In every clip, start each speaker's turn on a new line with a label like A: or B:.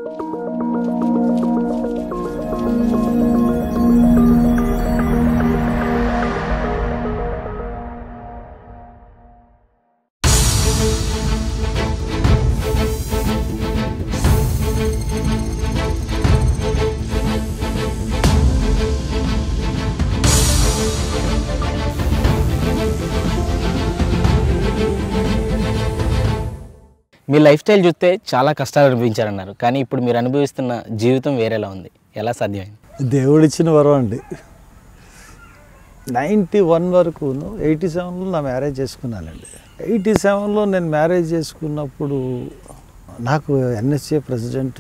A: మీ life style చూస్తే చాలా కష్టాలు అనుభవించారన్నారు కానీ ఇప్పుడు మీరు అనుభవిస్తున్న జీవితం వేరేలా ఉంది ఎలా సాధ్యమైంది
B: దేవుడిచ్చిన వరం అండి నైంటీ వన్ వరకు ఎయిటీ సెవెన్లో నా మ్యారేజ్ చేసుకున్నానండి ఎయిటీ సెవెన్లో నేను మ్యారేజ్ చేసుకున్నప్పుడు నాకు ఎన్ఎస్ఏ ప్రెసిడెంట్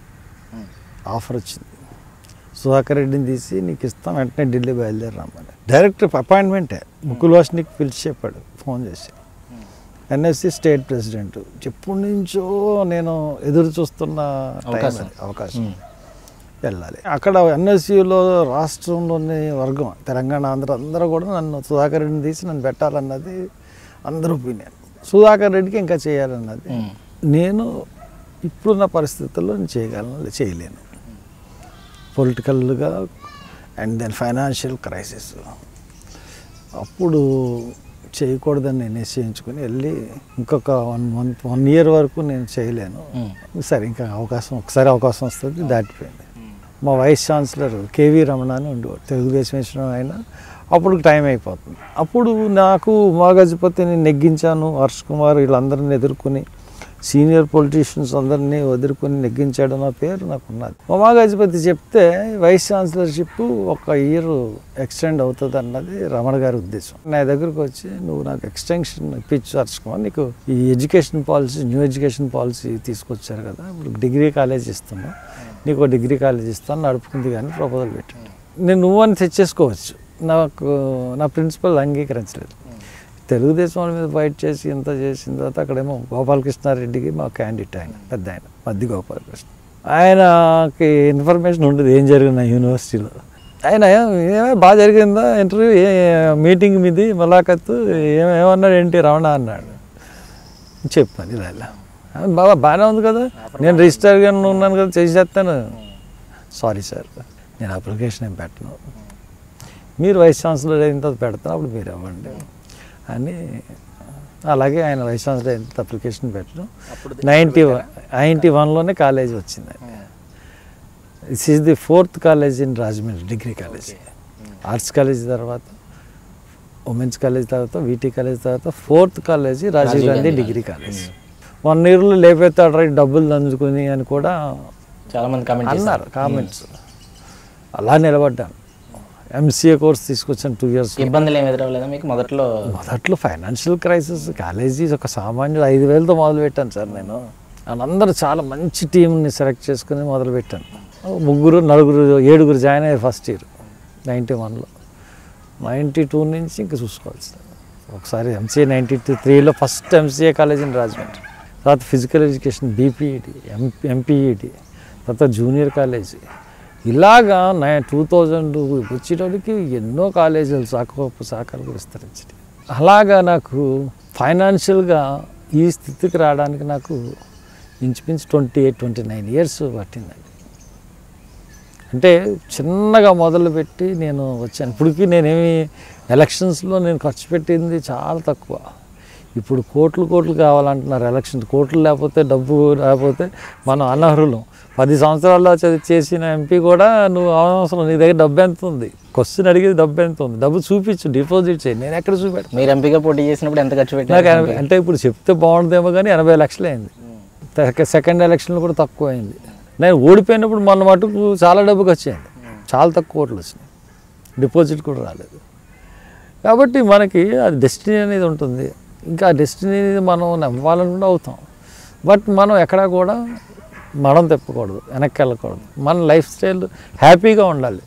B: ఆఫర్ వచ్చింది సుధాకర్ రెడ్డిని తీసి నీకు ఇస్తాం వెంటనే ఢిల్లీ బయలుదేరి రమ్మని డైరెక్ట్ అపాయింట్మెంటే ముకుల్ వాష్నికి పిలిచి చెప్పాడు ఫోన్ చేసి ఎన్ఎస్సి స్టేట్ ప్రెసిడెంట్ ఎప్పటి నుంచో నేను ఎదురు చూస్తున్న టైం
A: అవకాశం.
B: అది, అవకాశం
A: మ్మ్.
B: వెళ్ళాలి అక్కడ ఎన్ఎస్యులో రాష్ట్రంలోని వర్గం తెలంగాణ ఆంధ్ర అందరూ కూడా నన్ను సుధాకర్ రెడ్డిని తీసి నన్ను పెట్టాలన్నది అందరూ ఒపీనియన్ సుధాకర్ రెడ్డికి ఇంకా చేయాలన్నది
A: మ్మ్.
B: నేను ఇప్పుడున్న పరిస్థితుల్లో నేను చేయగలను చేయలేను పొలిటికల్గా అండ్ దెన్ ఫైనాన్షియల్ క్రైసిస్ అప్పుడు చేయకూడదని నేను నిశ్చయించుకుని వెళ్ళి ఇంకొక వన్ మంత్ వన్ ఇయర్ వరకు నేను చేయలేను
A: మ్మ్.
B: సరే ఇంకా అవకాశం ఒకసారి అవకాశం వస్తుంది దాటిపోయింది మా వైస్ ఛాన్సలర్ కేవీ రమణ అని ఉండేవాడు తెలుగుదేశం వేసిన ఆయన అప్పుడు టైం అయిపోతుంది అప్పుడు నాకు ఉమాగజపతిని నెగ్గించాను హర్ష్ కుమార్ వీళ్ళందరిని ఎదుర్కొని సీనియర్ పొలిటీషియన్స్ అందరినీ ఎదుర్కొని నెగ్గించాడు నా పేరు నాకు ఉన్నది ఉమాగజపతి చెప్తే వైస్ ఛాన్సలర్షిప్ ఒక ఇయర్ ఎక్స్టెండ్ అవుతుంది అన్నది రమణ గారి ఉద్దేశం నా దగ్గరకు వచ్చి నువ్వు నాకు ఎక్స్టెన్షన్ ఇప్పించు హర్ష్ కుమార్ నీకు ఈ education policy new education policy తీసుకొచ్చారు కదా ఇప్పుడు డిగ్రీ కాలేజ్ ఇస్తున్నా నీకు డిగ్రీ కాలేజ్ ఇస్తాను నడుపుకుంది కానీ ప్రపోజల్ పెట్టాడు నేను నువ్వు అని తెచ్చేసుకోవచ్చు నాకు నా ప్రిన్సిపల్ అంగీకరించలేదు తెలుగుదేశం వాళ్ళ మీద ఫైట్ చేసి ఇంత చేసిన తర్వాత అక్కడేమో గోపాలకృష్ణారెడ్డికి మా క్యాండిడేట్ ఆయన పెద్ద ఆయన మద్ది గోపాలకృష్ణ ఆయనకి ఇన్ఫర్మేషన్ ఉండదు ఏం జరిగింది యూనివర్సిటీలో ఆయన ఏమే బాగా జరిగిందా ఇంటర్వ్యూ ఏ మీటింగ్ మీది ములాఖత్తు ఏమ- ఏమన్నాడు ఏంటి రమణ అన్నాడు చెప్పాను ఇలా ఇలా "ఆ, బాబా బాగానే ఉంది కదా నేను రిజిస్టర్గా ఉన్నాను కదా చేసేస్తాను సారీ సార్ నేను అప్లికేషన్ ఏం పెట్టను మీరు వైస్ ఛాన్సలర్ అయిన తర్వాత పెడతాను అప్పుడు మీరు ఇవ్వండి అని అలాగే ఆయన వైస్ ఛాన్సలర్ అయిన తర్వాత అప్లికేషన్ పెట్టడం నైంటీ వన్ నైంటీ వన్లోనే కాలేజ్ వచ్చింది this is the fourth college in Rajahmundry degree college arts college తర్వాత ఉమెన్స్ కాలేజ్ తర్వాత వీటీ కాలేజ్ తర్వాత fourth college Rajiv
A: Rajiv
B: Gandhi
A: Gandhi
B: degree college one ఇయర్లో లేపేస్తాడు రైట్ డబ్బులు దంచుకుని అని కూడా
A: చాలా మంది కామెంట్
B: అన్నారు కామెంట్స్ అలా నిలబడ్డాను ఎంసీఏ కోర్స్ తీసుకొచ్చాను టూ ఇయర్స్
A: ఇబ్బందులు ఏమి ఎదురవ్వలేదా మీకు మొదట్లో
B: మొదట్లో ఫైనాన్షియల్ క్రైసిస్ కాలేజీ ఒక సామాన్యుడు ఐదు వేలతో మొదలు పెట్టాను సార్ నేను వాళ్ళందరూ చాలా మంచి టీంని సెలెక్ట్ చేసుకుని మొదలు పెట్టాను ముగ్గురు నలుగురు ఏడుగురు జాయిన్ అయ్యారు ఫస్ట్ ఇయర్ నైంటీ వన్లో నైంటీ టూ నుంచి ఇంకా చూసుకోవాలి సార్ ఒకసారి ఎంసీఏ నైంటీ టూ త్రీలో first MCA college in Rajahmundry తర్వాత physical education BPEd MP MPEd తర్వాత జూనియర్ కాలేజీ ఇలాగా నై టూ థౌజండ్ వచ్చేటప్పటికి ఎన్నో కాలేజీలు సాకు శాఖలకు విస్తరించాయి అలాగా నాకు ఫైనాన్షియల్గా ఈ స్థితికి రావడానికి నాకు ఇంచుమించు twenty eight twenty nine years పట్టిందండి అంటే చిన్నగా మొదలుపెట్టి నేను వచ్చాను ఇప్పటికి నేనేమి ఎలక్షన్స్లో నేను ఖర్చు పెట్టింది చాలా తక్కువ ఇప్పుడు కోట్లు కోట్లు కావాలంటున్నారు ఎలక్షన్ కోట్లు లేకపోతే డబ్బు లేకపోతే మనం అనర్హులం పది సంవత్సరాల్లో చదివి చేసిన ఎంపీ కూడా నువ్వు అవసరం నీ దగ్గర డబ్బు ఎంత ఉంది క్వశ్చన్ అడిగేది డబ్బు ఎంత ఉంది డబ్బు చూపించు డిపాజిట్ చేయి నేను ఎక్కడ చూపెట్టాను
A: మీరు ఎంపీగా పోటీ చేసినప్పుడు ఎంత ఖర్చు
B: నాకు
A: పెట్టారు
B: ఎనభై- అంటే ఇప్పుడు చెప్తే బాగుంటుందేమో కానీ ఎనభై లక్షలు అయింది తె- సెకండ్ ఎలక్షన్లో కూడా తక్కువ అయింది నేను ఓడిపోయినప్పుడు మొన్న మటుకు చాలా డబ్బు ఖర్చు అయింది చాలా తక్కువ ఓట్లు వచ్చినాయి డిపాజిట్ కూడా రాలేదు కాబట్టి మనకి అది డెస్టినీ అనేది ఉంటుంది ఇంకా ఆ డెస్టినీ మనం నమ్మాలనుకుంటే అవుతాం బట్ మనం ఎక్కడా కూడా మడం తెప్పకూడదు వెనక్కి వెళ్ళకూడదు మన లైఫ్ స్టైల్ హ్యాపీగా ఉండాలి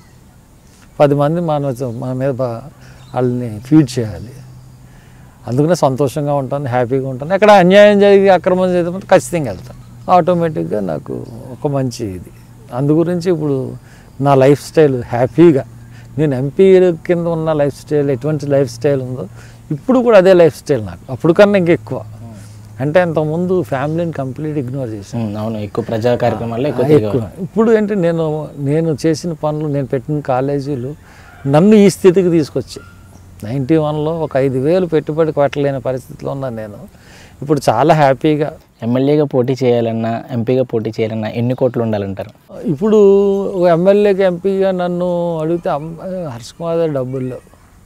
B: పది మంది మన మన మీద బా- వాళ్ళని ఫీడ్ చేయాలి అందుకనే సంతోషంగా ఉంటాను హ్యాపీగా ఉంటాను ఎక్కడ అన్యాయం జరిగి అక్రమం చేద్దామంటే ఖచ్చితంగా వెళ్తాను ఆటోమేటిక్గా నాకు ఒక మంచి ఇది అందు గురించి ఇప్పుడు నా లైఫ్ స్టైల్ హ్యాపీగా నేను ఎంపీ కింద ఉన్న లైఫ్ స్టైల్ ఎటువంటి లైఫ్ స్టైల్ ఉందో ఇప్పుడు కూడా అదే లైఫ్ స్టైల్ నాకు అప్పుడు కన్నా ఇంకా ఎక్కువ అంటే అంతకుముందు ఫ్యామిలీని కంప్లీట్ ఇగ్నోర్ చేశాను
A: ఉమ్, అవును ఎక్కువ ప్రజా కార్యక్రమాల్లో ఎక్కువ
B: ఎక్కువ ఇప్పుడు ఏంటి నేను నేను చేసిన పనులు నేను పెట్టిన కాలేజీలు నన్ను ఈ స్థితికి తీసుకొచ్చాయి నైంటీ వన్లో ఒక ఐదు వేలు పెట్టుబడి పెట్టలేని పరిస్థితిలో ఉన్నాను నేను ఇప్పుడు చాలా హ్యాపీగా
A: ఎమ్మెల్యేగా పోటీ చేయాలన్నా ఎంపీగా పోటీ చేయాలన్నా ఎన్ని కోట్లు ఉండాలంటారు
B: ఇప్పుడు ఒక ఎమ్మెల్యేకి ఎంపీగా నన్ను అడిగితే అమ్మ హర్ష్ కుమార్ గారు డబ్బులు లేవు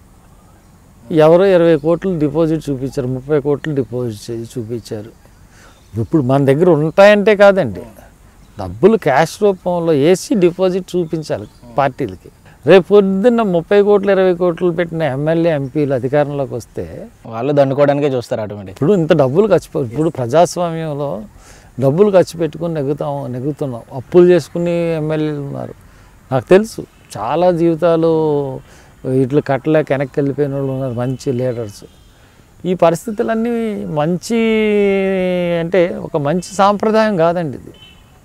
B: ఎవరో ఇరవై కోట్లు డిపాజిట్ చూపించారు ముప్పై కోట్లు డిపాజిట్ చేసి చూపించారు ఇప్పుడు మన దగ్గర ఉంటాయంటే కాదండి డబ్బులు క్యాష్ రూపంలో వేసి డిపాజిట్ చూపించాలి పార్టీలకి రేపు పొద్దున్న ముప్పై కోట్లు ఇరవై కోట్లు పెట్టిన ఎమ్మెల్యే ఎంపీలు అధికారంలోకి వస్తే
A: వాళ్ళు దండుకోవడానికే చూస్తారు ఆటోమేటిక్
B: ఇప్పుడు ఇంత డబ్బులు ఖర్చు పె- ఇప్పుడు ప్రజాస్వామ్యంలో డబ్బులు ఖర్చు పెట్టుకుని నెగ్గుతాం నెగ్గుతున్నాం అప్పులు చేసుకుని ఎమ్మెల్యేలు ఉన్నారు నాకు తెలుసు చాలా జీవితాలు ఇట్లా కట్టలేక వెనక్కి వెళ్ళిపోయిన వాళ్ళు ఉన్నారు మంచి లీడర్స్ ఈ పరిస్థితులన్నీ మంచి అంటే ఒక మంచి సాంప్రదాయం కాదండి ఇది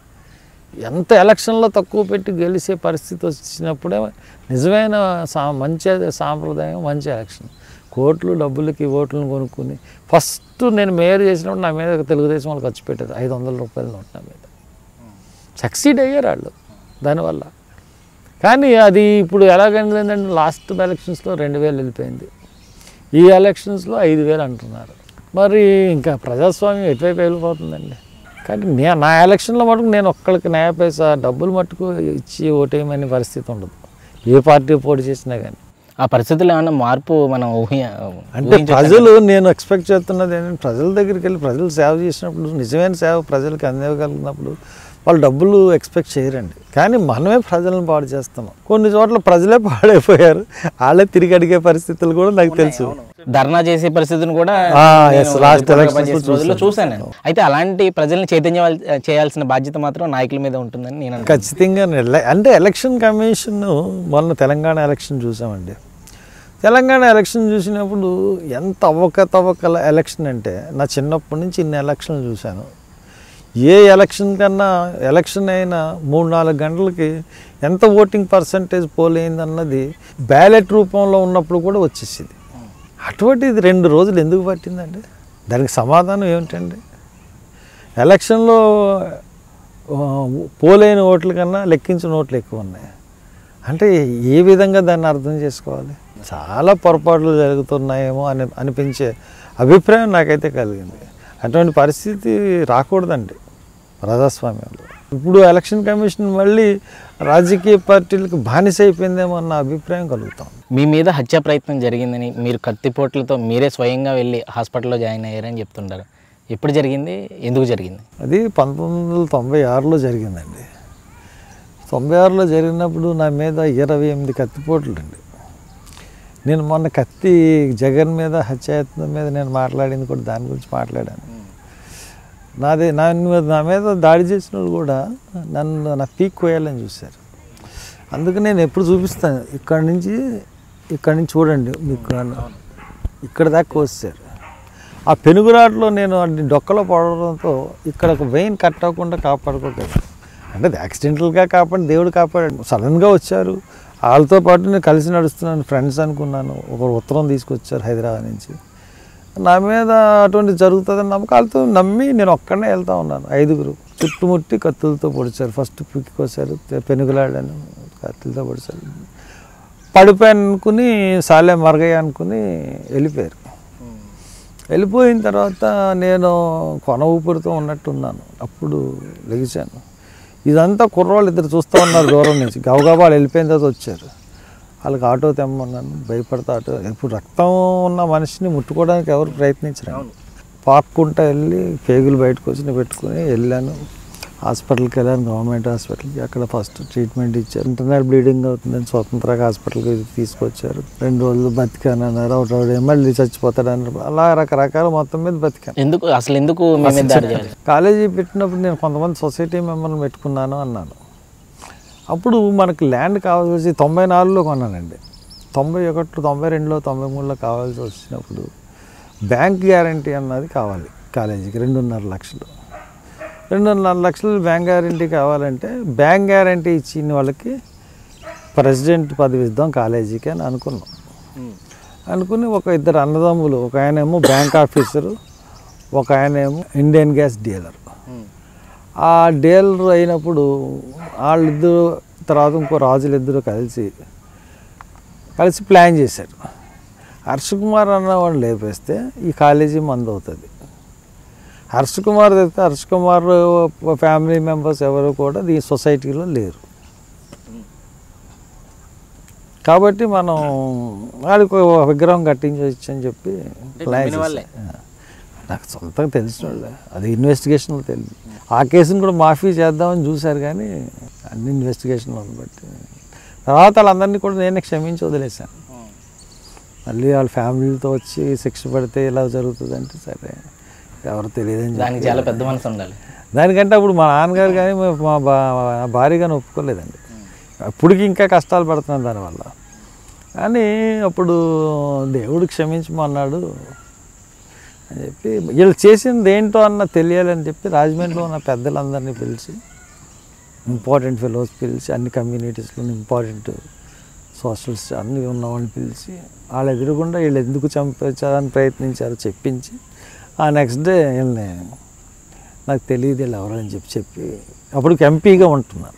B: ఎంత ఎలక్షన్లో తక్కువ పెట్టి గెలిచే పరిస్థితి వచ్చినప్పుడే నిజమైన సా మంచి సాంప్రదాయం మంచి ఎలక్షన్ కోట్లు డబ్బులకి ఓట్లను కొనుక్కుని ఫస్ట్ నేను మేయర్ చేసినప్పుడు నా మీద తెలుగుదేశం వాళ్ళు ఖర్చు పెట్టారు ఐదు వందల రూపాయల నోట్ నా మీద సక్సీడ్ అయ్యారు వాళ్ళు దానివల్ల కానీ అది ఇప్పుడు ఎలాగైందంటే లాస్ట్ ఎలక్షన్స్లో రెండు వేలు వెళ్ళిపోయింది ఈ ఎలక్షన్స్లో ఐదు వేలు అంటున్నారు మరి ఇంకా ప్రజాస్వామ్యం ఎటువైపు వెళ్ళిపోతుందండి కానీ నే నా ఎలక్షన్లో మటుకు నేను ఒక్కడికి న్యాయ పైసా డబ్బులు మట్టుకు ఇచ్చి ఓటేయమనే పరిస్థితి ఉండదు ఏ పార్టీ పోటీ చేసినా కానీ
A: ఆ పరిస్థితుల్లో ఏమైనా మార్పు మనం ఊహి
B: అంటే ప్రజలు నేను ఎక్స్పెక్ట్ చేస్తున్నది ఏంటంటే ప్రజల దగ్గరికి వెళ్ళి ప్రజలు సేవ చేసినప్పుడు నిజమైన సేవ ప్రజలకు అందివ్వగలిగినప్పుడు వాళ్ళు డబ్బులు ఎక్స్పెక్ట్ చేయరండి కానీ మనమే ప్రజలను పాడు చేస్తున్నాం కొన్ని చోట్ల ప్రజలే పాడైపోయారు వాళ్ళే తిరిగి అడిగే పరిస్థితులు కూడా నాకు తెలుసు
A: ధర్నా చేసే పరిస్థితిని కూడా
B: ఆ,
A: నేను
B: yes, last
A: రిపోర్టర్గా
B: elections
A: పనిచేసిన
B: లో
A: రోజుల్లో చూశాను నేను అయితే అలాంటి ప్రజల్ని చైతన్య చేయాల్సిన బాధ్యత మాత్రం నాయకుల మీద ఉంటుందని నేను అనుకుంటున్నాను.
B: ఖచ్చితంగా ఎల- అంటే ఎలక్షన్ కమిషన్ మొన్న తెలంగాణ ఎలక్షన్ చూసామండి తెలంగాణ ఎలక్షన్ చూసినప్పుడు ఎంత అవకతవకల ఎలక్షన్ అంటే నా చిన్నప్పటి నుంచి ఇన్ని ఎలక్షన్లు చూశాను ఏ ఎలక్షన్ కన్నా ఎలక్షన్ అయినా మూడు నాలుగు గంటలకి ఎంత ఓటింగ్ పర్సంటేజ్ పోలైంది అన్నది బ్యాలెట్ రూపంలో ఉన్నప్పుడు కూడా వచ్చేసింది అటువంటిది రెండు రోజులు ఎందుకు పట్టిందండి దానికి సమాధానం ఏమిటండి ఎలక్షన్లో ఆ, పోలైన ఓట్ల కన్నా లెక్కించిన ఓట్లు ఎక్కువ ఉన్నాయి అంటే ఏ విధంగా దాన్ని అర్థం చేసుకోవాలి చాలా పొరపాట్లు జరుగుతున్నాయేమో అని అనిపించే అభిప్రాయం నాకైతే కలిగింది అటువంటి పరిస్థితి రాకూడదండి ప్రజాస్వామ్యంలో ఇప్పుడు ఎలక్షన్ కమిషన్ మళ్ళీ రాజకీయ పార్టీలకు బానిస అయిపోయిందేమో అన్న అభిప్రాయం కలుగుతాం
A: మీ మీద హత్య ప్రయత్నం జరిగిందని మీరు కత్తిపోట్లతో మీరే స్వయంగా వెళ్ళి హాస్పిటల్లో జాయిన్ అయ్యారని చెప్తుంటారు ఎప్పుడు జరిగింది ఎందుకు జరిగింది
B: అది పంతొమ్మిది వందల తొంభై ఆరులో జరిగిందండి తొంభై ఆరులో జరిగినప్పుడు నా మీద ఇరవై ఎనిమిది కత్తిపోట్లు అండి నేను మొన్న కత్తి జగన్ మీద హత్యాయత్నం మీద నేను మాట్లాడింది కూడా దాని గురించి మాట్లాడాను నాది నా మీద నా మీద దాడి చేసిన వాళ్ళు కూడా నన్ను నా పీక్ కోయాలని చూశారు అందుకు నేను ఎప్పుడు చూపిస్తాను ఇక్కడ నుంచి ఇక్కడ నుంచి చూడండి మీకు నన్ను ఇక్కడ దాకా కోసారు ఆ పెనుగురాట్లో నేను అది డొక్కలో పడడంతో ఇక్కడ ఒక వెయిన్ కట్ అవ్వకుండా కాపాడుకోగలను అంటే అది యాక్సిడెంటల్గా కాపాడి దేవుడు కాపాడాడు సడన్గా వచ్చారు వాళ్ళతో పాటు నేను కలిసి నడుస్తున్నాను ఫ్రెండ్స్ అనుకున్నాను ఒకరు ఉత్తరం తీసుకొచ్చారు హైదరాబాద్ నుంచి నా మీద అటువంటి జరుగుతుందని నమ్మకాలతో నమ్మి నేను ఒక్కడనే వెళ్తా ఉన్నాను ఐదుగురు చుట్టుముట్టి కత్తులతో పొడిచారు ఫస్ట్ పిక్కి కోసారు పెనుగులాడాను కత్తులతో పొడిచారు పడిపోయాను అనుకుని సాలే మరగయ్య అనుకుని వెళ్ళిపోయారు వెళ్ళిపోయిన తర్వాత నేను కొన ఊపిరితో ఉన్నట్టున్నాను అప్పుడు లెగిశాను ఇదంతా కుర్రవాళ్ళు ఇద్దరు చూస్తూ ఉన్నారు దూరం నుంచి గవగబా వాళ్ళు వెళ్ళిపోయిన తర్వాత వచ్చారు వాళ్ళకి ఆటో తెమ్మన్నాను భయపడతా ఆటో ఇప్పుడు రక్తం ఉన్న మనిషిని ముట్టుకోవడానికి ఎవరు ప్రయత్నించరు పాక్కుంటా వెళ్ళి పేగులు బయటకు వచ్చి పెట్టుకుని వెళ్ళాను హాస్పిటల్కి వెళ్ళాను గవర్నమెంట్ హాస్పిటల్కి అక్కడ ఫస్ట్ ట్రీట్మెంట్ ఇచ్చారు ఇంటర్నల్ బ్లీడింగ్ అవుతుందని స్వతంత్రంగా హాస్పిటల్కి తీసుకొచ్చారు రెండు రోజులు బతికాను అన్నారు ఒక రోజు మళ్ళీ చచ్చిపోతాడు అన్నారు అలా రకరకాల మొత్తం మీద బతికాను
A: ఎందుకు అసలు ఎందుకు మీ మీద దాడి చేయాలి
B: కాలేజీ పెట్టినప్పుడు నేను కొంతమంది సొసైటీ మెంబర్ని పెట్టుకున్నాను అన్నాను అప్పుడు మనకు ల్యాండ్ కావాల్సి తొంభై నాలుగులో కొన్నానండి తొంభై ఒకటిలో తొంభై రెండులో తొంభై మూడులో కావాల్సి వచ్చినప్పుడు బ్యాంక్ గ్యారంటీ అన్నది కావాలి కాలేజీకి రెండున్నర లక్షలు రెండున్నర లక్షలు బ్యాంక్ గ్యారంటీ కావాలంటే బ్యాంక్ గ్యారంటీ ఇచ్చిన వాళ్ళకి ప్రెసిడెంట్ పదవి ఇద్దాం కాలేజీకి అని అనుకున్నాం అనుకుని ఒక ఇద్దరు అన్నదమ్ములు ఒక ఆయన ఏమో బ్యాంక్ ఆఫీసరు ఒక ఆయన ఏమో ఇండియన్ గ్యాస్ డీలర్ ఆ డీలర్ అయినప్పుడు వాళ్ళిద్దరు తర్వాత ఇంకో రాజులు ఇద్దరు కలిసి కలిసి ప్లాన్ చేశారు హర్ష కుమార్ అన్న వాడిని లేపేస్తే ఈ కాలేజీ మందు అవుతుంది హర్ష కుమార్ తెస్తే హర్ష కుమార్ ఫ్యామిలీ మెంబర్స్ ఎవరు కూడా ఈ సొసైటీలో లేరు కాబట్టి మనం వాడికి ఒక విగ్రహం కట్టించవచ్చు అని చెప్పి ప్లాన్
A: నమ్మిన వాళ్ళే.
B: చేశారు. నాకు సొంతంగా తెలిసిన వాళ్ళే అది ఇన్వెస్టిగేషన్లో తెలియదు ఆ కేసును కూడా మాఫీ చేద్దామని చూశారు కానీ అన్ని ఇన్వెస్టిగేషన్లో బట్టి తర్వాత వాళ్ళందరినీ కూడా నేనే క్షమించి వదిలేశాను మళ్ళీ వాళ్ళ ఫ్యామిలీతో వచ్చి శిక్ష పడితే ఇలా జరుగుతుంది అంటే సరే ఎవరు తెలియదని
A: దానికి
B: చెప్పి
A: చాలా పెద్ద మనసు ఉండాలి
B: దానికంటే అప్పుడు మా నాన్నగారు కానీ మా- మా బా- మా భార్య కానీ ఒప్పుకోలేదండి అప్పటికి ఇంకా కష్టాలు పడుతున్నాను దానివల్ల కానీ అప్పుడు దేవుడు క్షమించమన్నాడు అని చెప్పి వీళ్ళు చేసింది ఏంటో అన్న తెలియాలని చెప్పి రాజమండ్రిలో ఉన్న పెద్దలందరినీ పిలిచి ఇంపార్టెంట్ ఫెలోస్ పిలిచి అన్ని కమ్యూనిటీస్లో ఇంపార్టెంట్ సోషల్స్ అన్నీ ఉన్న వాళ్ళని పిలిచి వాళ్ళు ఎదురుగుండా వీళ్ళు ఎందుకు చంపించాలని ప్రయత్నించారో చెప్పించి ఆ నెక్స్ట్ డే వీళ్ళని నాకు తెలియదు వీళ్ళు ఎవరని చెప్పి చెప్పి అప్పుడు ఎంపీగా ఉంటున్నాను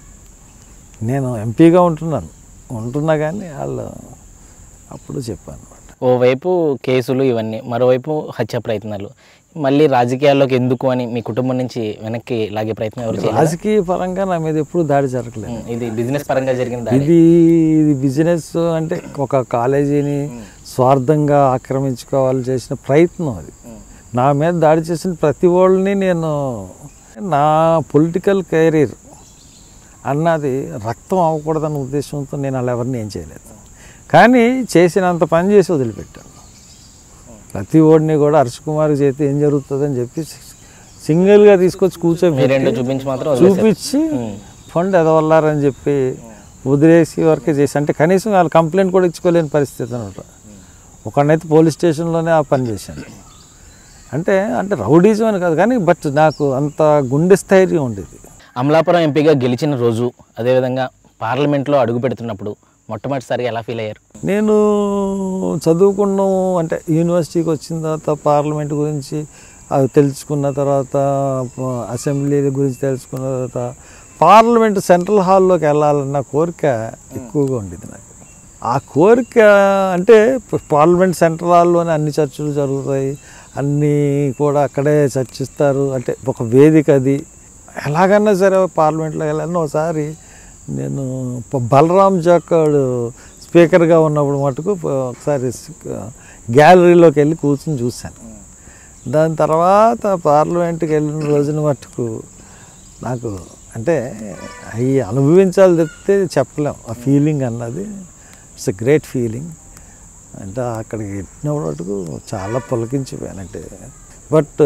B: నేను ఎంపీగా ఉంటున్నాను ఉంటున్నా కానీ వాళ్ళు అప్పుడు చెప్పాను అనమాట
A: ఓవైపు కేసులు ఇవన్నీ మరోవైపు హత్య ప్రయత్నాలు మళ్ళీ రాజకీయాల్లోకి ఎందుకు అని మీ కుటుంబం నుంచి వెనక్కి లాగే ప్రయత్నం ఎవరు చేయలేదు
B: రాజకీయ పరంగా నా మీద ఎప్పుడు దాడి జరగలేదు
A: ఇది బిజినెస్ పరంగా జరిగిన దాడి
B: ఇది ఇది బిజినెస్ అంటే ఒక కాలేజీని స్వార్థంగా ఆక్రమించుకోవాలి చేసిన ప్రయత్నం అది నా మీద దాడి చేసిన ప్రతి వాళ్ళని నేను నా పొలిటికల్ కెరీర్ అన్నది రక్తం అవ్వకూడదన్న ఉద్దేశంతో నేను అలా ఎవరిని ఏం చేయలేదు కానీ చేసినంత పని చేసి వదిలిపెట్టాను ప్రతి ఓడిని కూడా హర్ష కుమార్ చేతి ఏం జరుగుతుందని చెప్పి సింగిల్గా తీసుకొచ్చి
A: మీ రెండు
B: కూర్చోబెట్టి
A: చూపించి మాత్రం వదిలేశారు.
B: చూపించి ఫండ్ ఎదవల్లారని చెప్పి వదిలేసి వరకే చేసి అంటే కనీసం వాళ్ళు కంప్లైంట్ కూడా ఇచ్చుకోలేని పరిస్థితి అనమాట ఒకనైతే పోలీస్ స్టేషన్లోనే ఆ పని చేశాను అంటే అంటే రౌడీజం అని కాదు కానీ బట్ నాకు అంత గుండె స్థైర్యం ఉండేది
A: అమలాపురం ఎంపీగా గెలిచిన రోజు అదేవిధంగా పార్లమెంట్లో అడుగు పెడుతున్నప్పుడు మొట్టమొదటిసారిగా ఎలా ఫీల్ అయ్యారు
B: నేను చదువుకున్నాం అంటే యూనివర్సిటీకి వచ్చిన తర్వాత పార్లమెంట్ గురించి అది తెలుసుకున్న తర్వాత అసెంబ్లీ గురించి తెలుసుకున్న తర్వాత పార్లమెంట్ సెంట్రల్ హాల్లోకి వెళ్ళాలన్న కోరిక ఎక్కువగా ఉండేది నాకు ఆ కోరిక అంటే పార్లమెంట్ సెంట్రల్ హాల్లోనే అన్ని చర్చలు జరుగుతాయి అన్నీ కూడా అక్కడే చర్చిస్తారు అంటే ఒక వేదిక అది ఎలాగన్నా సరే పార్లమెంట్లో వెళ్ళాలని ఒకసారి నేను ప- బలరాం జాకాడు స్పీకర్గా ఉన్నప్పుడు మటుకు ప- ఒకసారి గ్యాలరీలోకి వెళ్ళి కూర్చుని చూశాను దాని తర్వాత పార్లమెంట్కి వెళ్ళిన రోజున మటుకు నాకు అంటే అవి అనుభవించాలి చెప్తే చెప్పలేం ఆ ఫీలింగ్ అన్నది ఇట్స్ ఎ గ్రేట్ ఫీలింగ్ అంటే అక్కడికి ఎట్టిన మటుకు చాలా పులకించిపోయానంటే బట్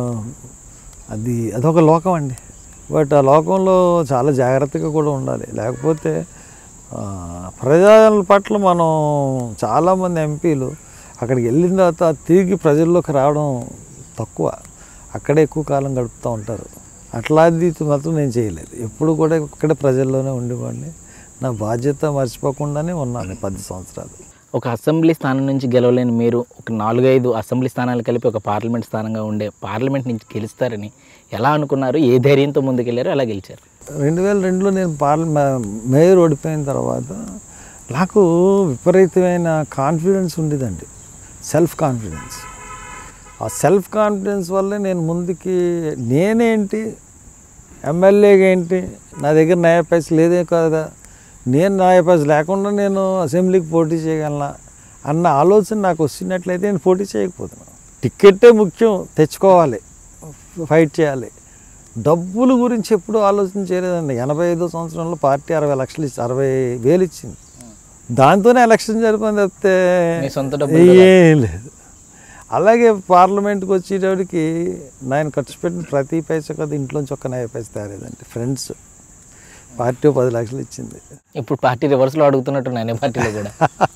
B: అది అదొక లోకం అండి బట్ ఆ లోకంలో చాలా జాగ్రత్తగా కూడా ఉండాలి లేకపోతే ఆ, ప్రజల పట్ల మనం చాలామంది ఎంపీలు అక్కడికి వెళ్ళిన తర్వాత తిరిగి ప్రజల్లోకి రావడం తక్కువ అక్కడే ఎక్కువ కాలం గడుపుతూ ఉంటారు అట్లాంటి మాత్రం నేను చేయలేదు ఎప్పుడు కూడా ఇక్కడే ప్రజల్లోనే ఉండేవాడిని నా బాధ్యత మర్చిపోకుండానే ఉన్నాను ఈ పది సంవత్సరాలు
A: ఒక అసెంబ్లీ స్థానం నుంచి గెలవలేని మీరు ఒక నాలుగైదు అసెంబ్లీ స్థానాలు కలిపి ఒక పార్లమెంట్ స్థానంగా ఉండే పార్లమెంట్ నుంచి గెలుస్తారని ఎలా అనుకున్నారు ఏ ధైర్యంతో ముందుకెళ్ళారో అలా గెలిచారు
B: రెండు వేల రెండులో నేను పార్ల మేయర్ ఓడిపోయిన తర్వాత నాకు విపరీతమైన కాన్ఫిడెన్స్ ఉండేదండి సెల్ఫ్ కాన్ఫిడెన్స్ ఆ సెల్ఫ్ కాన్ఫిడెన్స్ వల్లే నేను ముందుకి నేనేంటి ఎమ్మెల్యేగా ఏంటి నా దగ్గర నయా పైస లేదే కదా నేను నయా పైస లేకుండా నేను అసెంబ్లీకి పోటీ చేయగలనా అన్న ఆలోచన నాకు వచ్చినట్లయితే నేను పోటీ చేయకపోతున్నాను టిక్కెట్టే ముఖ్యం తెచ్చుకోవాలి ఫైట్ చేయాలి డబ్బుల గురించి ఎప్పుడూ ఆలోచన చేయలేదండి ఎనభై ఐదో సంవత్సరంలో పార్టీ అరవై లక్షలు ఇచ్చి అరవై వేలు ఇచ్చింది దాంతోనే ఎలక్షన్ జరిపోయింది తప్పితే
A: మీ సొంత డబ్బులు
B: ఏం లేదు అలాగే పార్లమెంట్కి వచ్చేటప్పటికి నేను ఖర్చు పెట్టిన ప్రతి పైసా కదా ఇంట్లోంచి ఒక్క నయ పైసా తేలేదండి ఫ్రెండ్స్ పార్టీ ఓ పది లక్షలు ఇచ్చింది
A: ఇప్పుడు పార్టీ రివర్స్లో అడుగుతున్నట్టు అనే పార్టీలో కూడా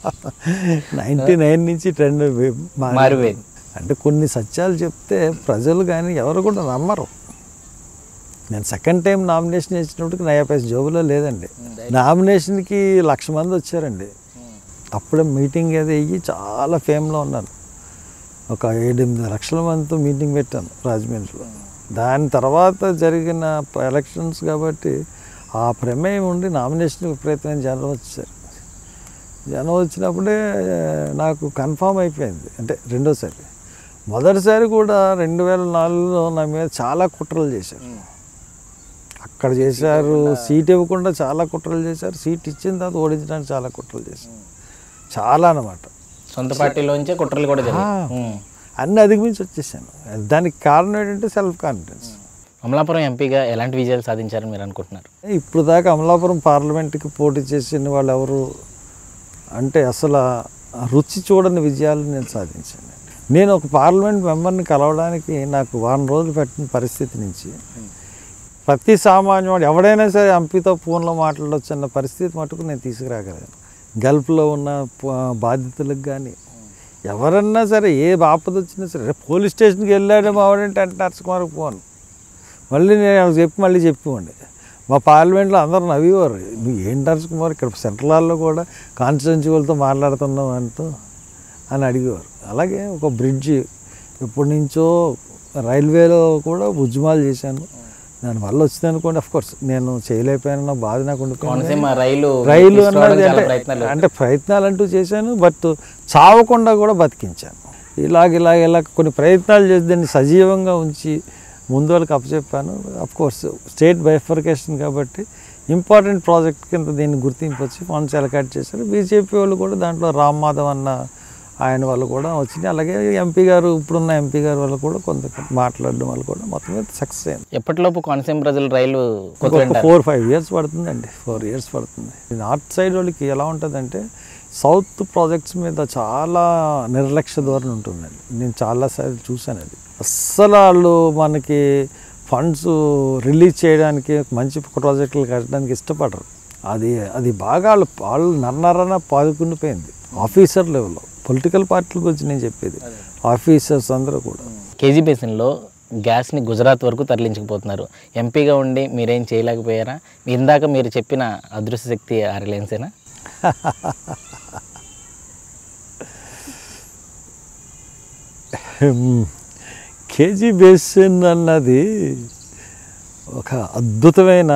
B: నైంటీ నైన్ నుంచి ట్రెండ్
A: మారిపోయింది.
B: అంటే కొన్ని సత్యాలు చెప్తే ప్రజలు కానీ ఎవరు కూడా నమ్మరు నేను సెకండ్ టైం నామినేషన్ ఇచ్చినప్పటికి నయా పైసా జోబులో లేదండి నామినేషన్కి లక్ష మంది వచ్చారండి అప్పుడే మీటింగ్ ఏదో అయ్యి చాలా ఫేమ్లో ఉన్నాను ఒక ఏడెనిమిది లక్షల మందితో మీటింగ్ పెట్టాను రాజమండ్రిలో దాని తర్వాత జరిగిన ఎలక్షన్స్ కాబట్టి ఆ ప్రమేయం ఉండి నామినేషన్ విపరీతమైన జనం వచ్చారు జనం వచ్చినప్పుడే నాకు కన్ఫామ్ అయిపోయింది అంటే రెండోసారి మొదటిసారి కూడా రెండు వేల నాలుగులో నా మీద చాలా కుట్రలు చేశారు అక్కడ చేశారు సీట్ ఇవ్వకుండా చాలా కుట్రలు చేశారు సీట్ ఇచ్చిన తర్వాత ఓడించడానికి చాలా కుట్రలు చేశారు చాలా అన్నమాట
A: సొంత పార్టీలోంచే కుట్రలు కూడా
B: ఆ.
A: జరిగాయి ఉమ్.
B: అన్ని అధిగమించి వచ్చేసాను దానికి కారణం ఏంటంటే సెల్ఫ్ కాన్ఫిడెన్స్
A: అమలాపురం ఎంపీగా ఎలాంటి విజయాలు సాధించారని మీరు అనుకుంటున్నారు
B: ఇప్పుడు దాకా అమలాపురం పార్లమెంట్కి పోటీ చేసిన వాళ్ళు ఎవరు అంటే అసలు ఆ రుచి చూడని విజయాలు నేను సాధించాను నేను ఒక పార్లమెంట్ మెంబర్ని కలవడానికి నాకు వారం రోజులు పెట్టిన పరిస్థితి నుంచి ప్రతి సామాన్యుడు ఎవడైనా సరే ఎంపీతో ఫోన్లో మాట్లాడవచ్చు అన్న పరిస్థితి మటుకు నేను తీసుకురాగలను గల్ఫ్లో ఉన్న ప- బాధితులకు కానీ ఎవరన్నా సరే ఏ ఆపద వచ్చినా సరే రేపు పోలీస్ స్టేషన్కి వెళ్ళాడు మావాడంటే అంటే నరసింహారికి ఫోన్ మళ్ళీ నేను వాళ్ళకి చెప్పి మళ్ళీ చెప్పివ్వండి మా పార్లమెంట్లో అందరూ నవ్వేవారు నువ్వు ఏంటి నరసింహారు ఇక్కడ సెంట్రల్ హాల్లో కూడా కాన్స్టిట్యున్సీ వాళ్ళతో మాట్లాడుతున్నావు అంటూ అని అడిగేవారు అలాగే ఒక బ్రిడ్జి ఎప్పటి నుంచో రైల్వేలో కూడా ఉద్యమాలు చేశాను దానివల్ల వచ్చింది అనుకోండి అఫ్ కోర్స్ నేను చేయలేకపోయాను నా బాధ నాకు ఉండిపోయింది
A: కోనసీమ రైలు
B: రైలు
A: తీసుకురావడానికి
B: అన్నది
A: చాలా
B: అంటే
A: ప్రయత్నాలు
B: అంటే ప్రయత్నాలు అంటూ చేశాను బట్ చావకుండా కూడా బతికించాను ఇలాగ ఇలాగ ఇలా కొన్ని ప్రయత్నాలు చేసి దాన్ని సజీవంగా ఉంచి ముందు వాళ్ళకి అప్పచెప్పాను అఫ్ కోర్స్ స్టేట్ బైఫర్కేషన్ కాబట్టి ఇంపార్టెంట్ ప్రాజెక్ట్ కింద దీన్ని గుర్తింపు వచ్చి ఫండ్స్ అలకాట్ చేశారు బీజేపీ వాళ్ళు కూడా దాంట్లో రామ్ మాధవ్ అన్న ఆయన వాళ్ళు కూడా వచ్చినాయి అలాగే ఎంపీ గారు ఇప్పుడున్న ఎంపీ గారు వాళ్ళు కూడా కొంత మాట్లాడడం వాళ్ళు కూడా మొత్తం మీద సక్సెస్ అయింది
A: ఎప్పటిలోపు కోనసీమ ప్రజలు రైలు
B: ఇంకొక
A: కొత్త
B: ఫోర్ ఫైవ్ ఇయర్స్ పడుతుందండి ఫోర్ ఇయర్స్ పడుతుంది నార్త్ సైడ్ వాళ్ళకి ఎలా ఉంటుందంటే సౌత్ ప్రాజెక్ట్స్ మీద చాలా నిర్లక్ష్య ధోరణి ఉంటుందండి నేను చాలాసార్లు చూశాను అది అస్సలు వాళ్ళు మనకి ఫండ్స్ రిలీజ్ చేయడానికి మంచి ప్రాజెక్టులు కట్టడానికి ఇష్టపడరు అది అది బాగా వాళ్ళు వాళ్ళు నన్నరన పాదుకుండిపోయింది ఆఫీసర్ లెవెల్లో పొలిటికల్ పార్టీల గురించి నేను చెప్పేది ఆఫీసర్స్ అందరూ కూడా
A: కేజీ బేసిన్లో గ్యాస్ని గుజరాత్ వరకు తరలించకపోతున్నారు ఎంపీగా ఉండి మీరేం చేయలేకపోయారా ఇందాక మీరు చెప్పిన అదృశ్య శక్తి ఆ రిలయన్సేనా
B: కేజీ బేసిన్ అన్నది ఒక అద్భుతమైన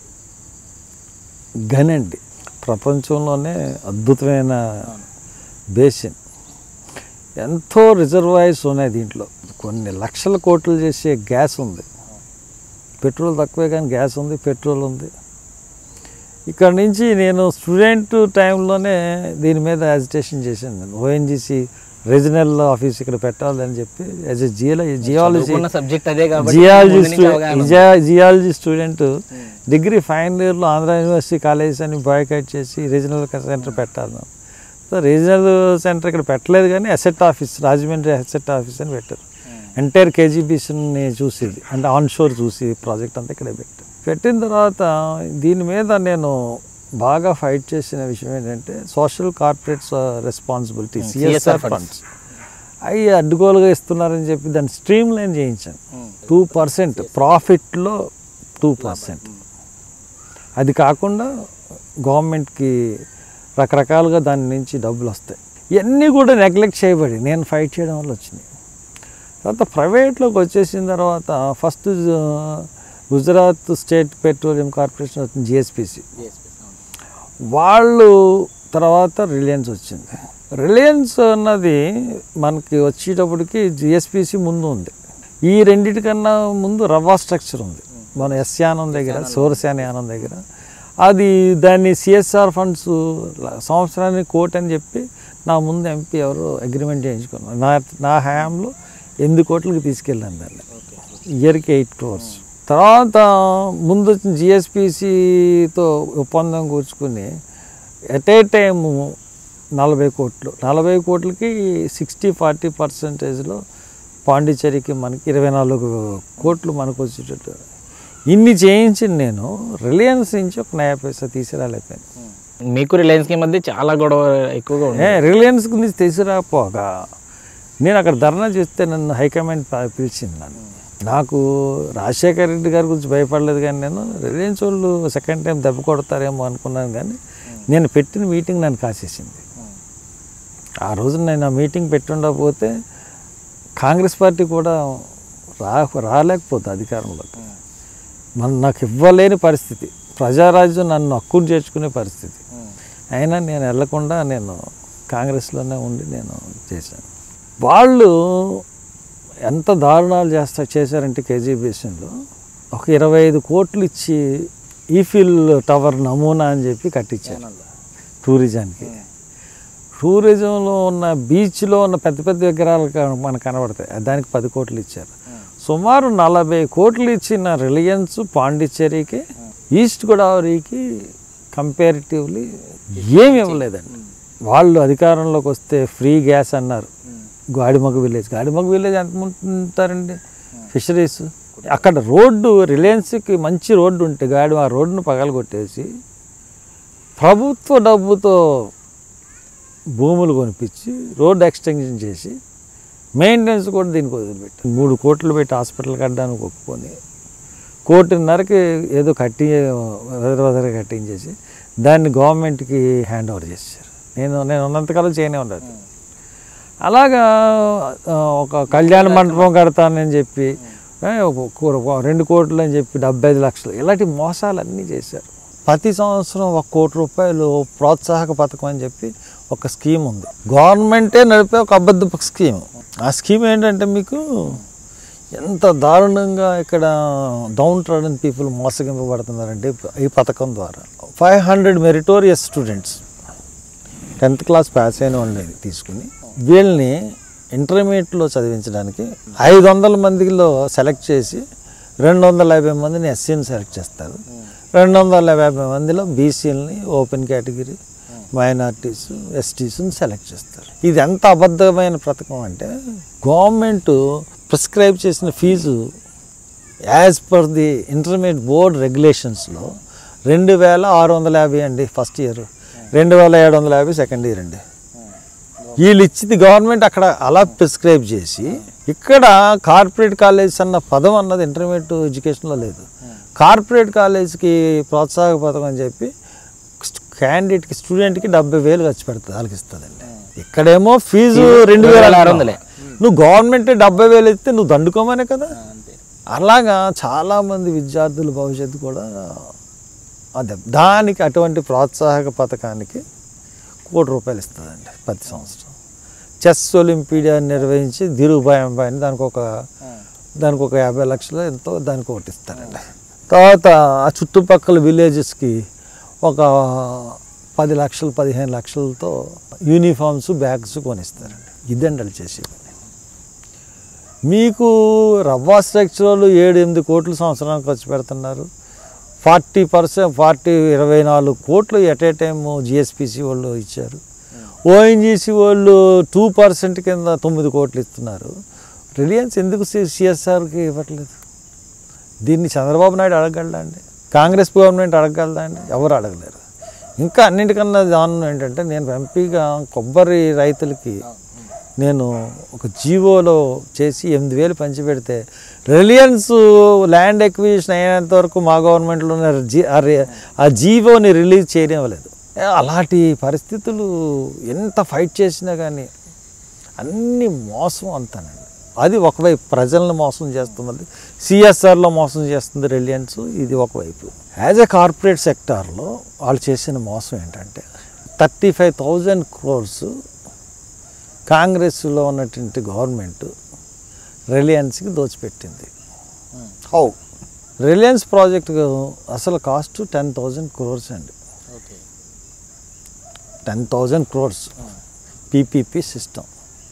B: గని అండి ప్రపంచంలోనే అద్భుతమైన బేసిన్ ఎంతో రిజర్వాయర్స్ ఉన్నాయి దీంట్లో కొన్ని లక్షల కోట్లు చేసే గ్యాస్ ఉంది పెట్రోల్ తక్కువే కానీ గ్యాస్ ఉంది పెట్రోల్ ఉంది ఇక్కడ నుంచి నేను స్టూడెంట్ టైంలోనే దీని మీద యాజిటేషన్ చేశాను నేను ఓఎన్జీసీ రీజనల్ ఆఫీస్ ఇక్కడ పెట్టాలని చెప్పి యాజ్ ఎ జియాలజీ జియాలజీ
A: చదువుకున్న సబ్జెక్ట్ అదే కాబట్టి
B: జియాలజీ
A: ముందు నుంచి అవగాహన ఉంది.
B: జియాలజీ స్టూడెంట్ డిగ్రీ ఫైనల్ ఇయర్లో ఆంధ్ర యూనివర్సిటీ కాలేజెస్ అని బాయ్కట్ చేసి రీజనల్ సెంటర్ పెట్టాలి సో రీజనల్ సెంటర్ ఇక్కడ పెట్టలేదు కానీ asset office Rajahmundry asset office అని పెట్టారు ఎంటైర్ కేజీబీసీని చూసేది అంటే ఆన్ షోర్ చూసి ప్రాజెక్ట్ అంతా ఇక్కడే పెట్టారు పెట్టిన తర్వాత దీని మీద నేను బాగా ఫైట్ చేసిన విషయం ఏంటంటే social corporates responsibility CSR funds అవి అడ్డుగోలుగా ఇస్తున్నారని చెప్పి దాన్ని స్ట్రీమ్ లైన్ చేయించాను టూ పర్సెంట్ ప్రాఫిట్లో టూ పర్సెంట్ అది కాకుండా గవర్నమెంట్కి రకరకాలుగా దాని నుంచి డబ్బులు వస్తాయి ఇవన్నీ కూడా నెగ్లెక్ట్ చేయబడి నేను ఫైట్ చేయడం వల్ల వచ్చినాయి తర్వాత ప్రైవేట్లోకి వచ్చేసిన తర్వాత first Gujarat state petroleum corporation వచ్చింది జిఎస్పిసి వాళ్ళు తర్వాత రిలయన్స్ వచ్చింది రిలయన్స్ అన్నది మనకి వచ్చేటప్పటికి జిఎస్పిసి ముందు ఉంది ఈ రెండిటికన్నా ముందు రవ్వా స్ట్రక్చర్ ఉంది మన ఎస్యానం దగ్గర సౌరసేన యానం దగ్గర అది దాన్ని సిఎస్ఆర్ ఫండ్స్ సంవత్సరానికి కోటి అని చెప్పి నా ముందు ఎంపీ ఎవరు అగ్రిమెంట్ చేయించుకున్నారు నా నా హయాంలో ఎనిమిది కోట్లకి తీసుకెళ్ళాను దాన్ని ఇయర్కి ఎయిట్ క్రోర్స్ తర్వాత ముందు వచ్చిన జిఎస్పిసితో ఒప్పందం కూర్చుకుని ఎట్ ఏ టైము నలభై కోట్లు నలభై కోట్లకి సిక్స్టీ ఫార్టీ పర్సెంటేజ్లో పాండిచ్చేరికి మనకి ఇరవై నాలుగు కోట్లు మనకు వచ్చేటట్టు ఇన్ని చేయించి నేను రిలయన్స్ నుంచి ఒక నయా పైసా తీసుకురాలేకపోయాను
A: మీకు రిలయన్స్కి మధ్య చాలా గొడవ ఎక్కువగా ఉంది
B: ఏ రిలయన్స్ గురించి తీసుకురాకపోగా నేను అక్కడ ధర్నా చేస్తే నన్ను హైకమాండ్ ప- పిలిచింది నన్ను నాకు రాజశేఖర రెడ్డి గారి గురించి భయపడలేదు కానీ నేను రిలయన్స్ వాళ్ళు సెకండ్ టైం దెబ్బ కొడతారేమో అనుకున్నాను కానీ నేను పెట్టిన మీటింగ్ నన్ను కాసేసింది ఆ రోజు నేను ఆ మీటింగ్ పెట్టుండకపోతే కాంగ్రెస్ పార్టీ కూడా రా రాలేకపోతుంది అధికారంలోకి మన నాకు ఇవ్వలేని పరిస్థితి ప్రజారాజ్యం నన్ను హక్కును చేర్చుకునే పరిస్థితి అయినా నేను వెళ్లకుండా నేను కాంగ్రెస్లోనే ఉండి నేను చేశాను వాళ్ళు ఎంత దారుణాలు చేస్తా చేశారంటే కేజీబీసీలో ఒక ఇరవై ఐదు కోట్లు ఇచ్చి ఈఫిల్ టవర్ నమూనా అని చెప్పి కట్టించారు టూరిజానికి టూరిజంలో ఉన్న బీచ్లో ఉన్న పెద్ద పెద్ద విగ్రహాలు క- మనకు కనబడతాయి దానికి పది కోట్లు ఇచ్చారు సుమారు నలభై కోట్లు ఇచ్చిన రిలయన్స్ పాండిచ్చేరికి ఈస్ట్ గోదావరికి కంపారిటివ్లీ ఏమి ఇవ్వలేదండి వాళ్ళు అధికారంలోకి వస్తే ఫ్రీ గ్యాస్ అన్నారు గాడిమగ విలేజ్ గాడిమగ విలేజ్ ఎంత ఉంటారండి ఫిషరీస్ అక్కడ రోడ్డు రిలయన్స్కి మంచి రోడ్డు ఉంటే గాడి ఆ రోడ్డును పగలగొట్టేసి ప్రభుత్వ డబ్బుతో భూములు కొనిపించి రోడ్డు ఎక్స్టెన్షన్ చేసి మెయింటెనెన్స్ కూడా దీనికి వదిలిపెట్టి మూడు కోట్లు పెట్టి హాస్పిటల్ కట్టడానికి ఒప్పుకొని కోటిన్నరకి ఏదో కట్టి వదర కట్టించేసి దాన్ని గవర్నమెంట్కి హ్యాండ్ ఓవర్ చేశారు నేను నేను ఉన్నంతకాలం చేయనే ఉండదు అలాగా ఆ, ఒక కళ్యాణ మండపం కడతానని చెప్పి ఆ, ఒక కూ- ఒక రెండు కోట్లు అని చెప్పి డెబ్బై ఐదు లక్షలు ఇలాంటి మోసాలు అన్నీ చేశారు ప్రతి సంవత్సరం ఒక కోటి రూపాయలు ప్రోత్సాహక పథకం అని చెప్పి ఒక స్కీమ్ ఉంది గవర్నమెంటే నడిపే ఒక అబద్ధ స్కీమ్ ఆ స్కీమ్ ఏంటంటే మీకు ఎంత దారుణంగా ఇక్కడ డౌన్ ట్రాడన్ పీపుల్ మోసగింపబడుతున్నారంటే ఈ పథకం ద్వారా five hundred meritorious students tenth class pass అయిన వాళ్ళని తీసుకుని వీళ్ళని ఇంటర్మీడియట్లో చదివించడానికి ఐదు వందల మందిలో సెలెక్ట్ చేసి రెండు వందల యాభై మందిని ఎస్సీని సెలెక్ట్ చేస్తారు రెండు వందల యాభై మందిలో బీసీలని ఓపెన్ కేటగిరీ మైనార్టీస్ ఎస్టీస్ని సెలెక్ట్ చేస్తారు ఇది ఎంత అబద్ధమైన పథకం అంటే గవర్నమెంట్ ప్రిస్క్రైబ్ చేసిన fee as per the intermediate board రెగ్యులేషన్స్లో రెండు వేల ఆరు వందల యాభై అండి ఫస్ట్ ఇయర్ రెండు వేల ఏడు వందల యాభై సెకండ్ ఇయర్ అండి వీళ్ళు ఇచ్చింది గవర్నమెంట్ అక్కడ అలా ప్రిస్క్రైబ్ చేసి ఇక్కడ కార్పొరేట్ కాలేజ్ అన్న పదం అన్నది ఇంటర్మీడియట్ ఎడ్యుకేషన్లో లేదు కార్పొరేట్ కాలేజ్కి ప్రోత్సాహక పథకం అని చెప్పి క్యాండిడేట్కి స్టూడెంట్కి డెబ్బై వేలు ఖర్చు పెడుతుంది వాళ్ళకి ఇస్తుందండి ఇక్కడేమో ఫీజు రెండు వేల ఆరు వందలే నువ్వు గవర్నమెంట్ డెబ్బై వేలు ఇస్తే నువ్వు దండుకోమనే కదా అలాగా చాలామంది విద్యార్థుల భవిష్యత్తు కూడా అదే దానికి అటువంటి ప్రోత్సాహక పథకానికి కోటి రూపాయలు ఇస్తుందండి ప్రతి సంవత్సరం చెస్ ఒలింపియాడ్ నిర్వహించి ధీరుభాయ్ అంబాయిని దానికి ఒక దానికి ఒక యాభై లక్షలు ఎంతో దానికి ఒకటి ఇస్తారండి తర్వాత ఆ చుట్టుపక్కల విలేజెస్కి ఒక పది లక్షలు పదిహేను లక్షలతో యూనిఫామ్స్ బ్యాగ్స్ కొనిస్తారండి ఇదండి వాళ్ళు చేసే పని మీకు రవ్వ స్ట్రక్చర్లు ఏడు ఎనిమిది కోట్లు సంవత్సరానికి ఖర్చు పెడుతున్నారు ఫార్టీ పర్సెంట్ ఫార్టీ ఇరవై నాలుగు కోట్లు ఎట్ ఏ టైమ్ జిఎస్పిసి వాళ్ళు ఇచ్చారు ఓఎన్జీసీ వాళ్ళు టూ పర్సెంట్ కింద తొమ్మిది కోట్లు ఇస్తున్నారు రిలయన్స్ ఎందుకు సిఎస్ఆర్కి ఇవ్వట్లేదు దీన్ని చంద్రబాబు నాయుడు అడగలడా అండి కాంగ్రెస్ గవర్నమెంట్ అడగగలదా అండి ఎవరు అడగలేరు ఇంకా అన్నిటికన్నా దారుణం ఏంటంటే నేను ఎంపీగా కొబ్బరి రైతులకి నేను ఒక జీవోలో చేసి ఎనిమిది వేలు పంచిపెడితే రిలయన్స్ ల్యాండ్ ఎక్విజిషన్ అయినంత వరకు మా గవర్నమెంట్లో ఉన్న జీ- ఆ రి- ఆ జీవోని రిలీజ్ చేయనివ్వలేదు ఏ, అలాంటి పరిస్థితులు ఎంత ఫైట్ చేసినా కానీ అన్ని మోసం అంతానండి అది ఒకవైపు ప్రజలను మోసం చేస్తున్నది సిఎస్ఆర్లో మోసం చేస్తుంది రిలయన్స్ ఇది ఒకవైపు యాజ్ ఎ కార్పొరేట్ సెక్టార్లో వాళ్ళు చేసిన మోసం ఏంటంటే థర్టీ ఫైవ్ థౌజండ్ క్రోర్స్ కాంగ్రెస్లో ఉన్నటువంటి గవర్నమెంట్ రిలయన్స్కి దోచిపెట్టింది హౌ రిలయన్స్ ప్రాజెక్ట్ అసలు కాస్ట్ టెన్ థౌజండ్ క్రోర్స్ అండి
A: okay
B: ten thousand crores PPP system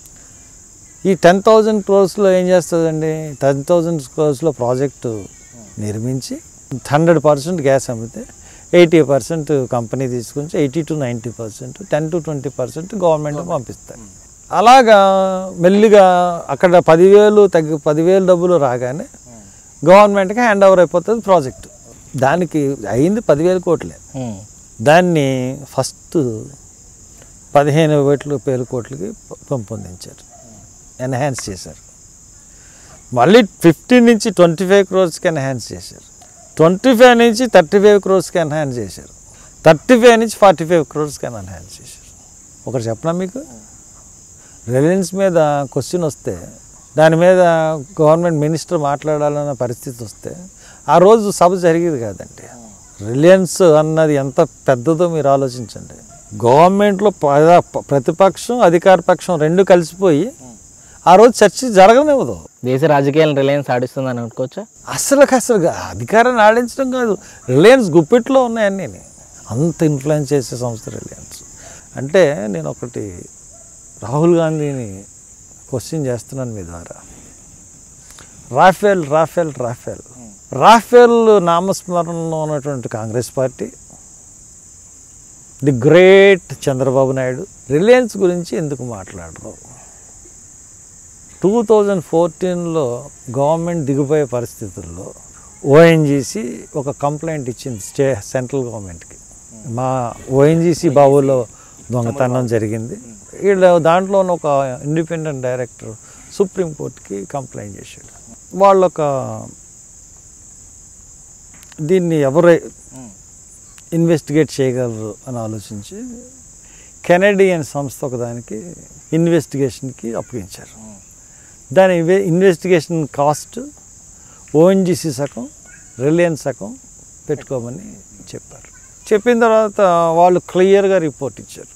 B: ఈ టెన్ థౌజండ్ క్రోర్స్లో ఏం చేస్తుందండి టెన్ థౌజండ్ క్రోర్స్లో ప్రాజెక్టు నిర్మించి హండ్రెడ్ పర్సెంట్ గ్యాస్ అమ్మితే ఎయిటీ పర్సెంట్ కంపెనీ తీసుకొని eighty to ninety percent ten to twenty percent government పంపిస్తారు అలాగా మెల్లిగా అక్కడ పదివేలు తగ్గి పదివేలు డబ్బులు రాగానే గవర్నమెంట్కి హ్యాండ్ ఓవర్ అయిపోతుంది ప్రాజెక్టు దానికి అయింది పదివేల కోట్లే దాన్ని ఫస్ట్ పదిహేను వేల వేల కోట్లకి ప- పెంపొందించారు ఎన్హాన్స్ చేశారు మళ్ళీ ఫిఫ్టీన్ నుంచి ట్వంటీ ఫైవ్ క్రోర్స్కి ఎన్హాన్స్ చేశారు ట్వంటీ ఫైవ్ నుంచి థర్టీ ఫైవ్ క్రోర్స్కి ఎన్హాన్స్ చేశారు థర్టీ ఫైవ్ నుంచి ఫార్టీ ఫైవ్ క్రోర్స్కి ఎన్హాన్స్ చేశారు ఒకటి చెప్పనా మీకు రిలయన్స్ మీద క్వశ్చన్ వస్తే దాని మీద గవర్నమెంట్ మినిస్టర్ మాట్లాడాలన్న పరిస్థితి వస్తే ఆ రోజు సభ జరిగేది కాదండి రిలయన్స్ అన్నది ఎంత పెద్దదో మీరు ఆలోచించండి గవర్నమెంట్లో ప- ప్రతిపక్షం అధికార పక్షం రెండు కలిసిపోయి ఆ రోజు చర్చ జరగనివ్వదు
A: దేశ రాజకీయాలను రిలయన్స్ ఆడిస్తుందని అనుకోవచ్చా
B: అసలు అసలు అధికారాన్ని ఆడించడం కాదు రిలయన్స్ గుప్పిట్లో ఉన్నాయన్నీ అంత ఇన్ఫ్లుయెన్స్ చేసే సంస్థ రిలయన్స్ అంటే నేను ఒకటి రాహుల్ గాంధీని క్వశ్చన్ చేస్తున్నాను మీ ద్వారా రాఫెల్ రాఫెల్ రాఫెల్ రాఫెల్ నామస్మరణలో ఉన్నటువంటి Congress party the great Chandrababu Naidu Reliance గురించి ఎందుకు మాట్లాడరు టూ థౌజండ్ ఫోర్టీన్లో గవర్నమెంట్ దిగిపోయే పరిస్థితుల్లో ఓఎన్జీసీ ఒక కంప్లైంట్ ఇచ్చింది స్టే సెంట్రల్ గవర్నమెంట్కి మా ఓఎన్జీసీ బావులో దొంగతనం జరిగింది వీళ్ళ దాంట్లో ఉన్న ఒక ఇండిపెండెంట్ డైరెక్టర్ సుప్రీంకోర్టుకి కంప్లైంట్ చేశాడు వాళ్ళు ఒక దీన్ని ఎవరు ఇన్వెస్టిగేట్ చేయగలరు అని ఆలోచించి కెనడియన్ సంస్థ ఒకదానికి ఇన్వెస్టిగేషన్కి అప్పగించారు దాని ఇవే- ఇన్వెస్టిగేషన్ కాస్ట్ ఓఎన్జీసీ సగం రిలయన్స్ సగం పెట్టుకోమని చెప్పారు చెప్పిన తర్వాత వాళ్ళు క్లియర్గా రిపోర్ట్ ఇచ్చారు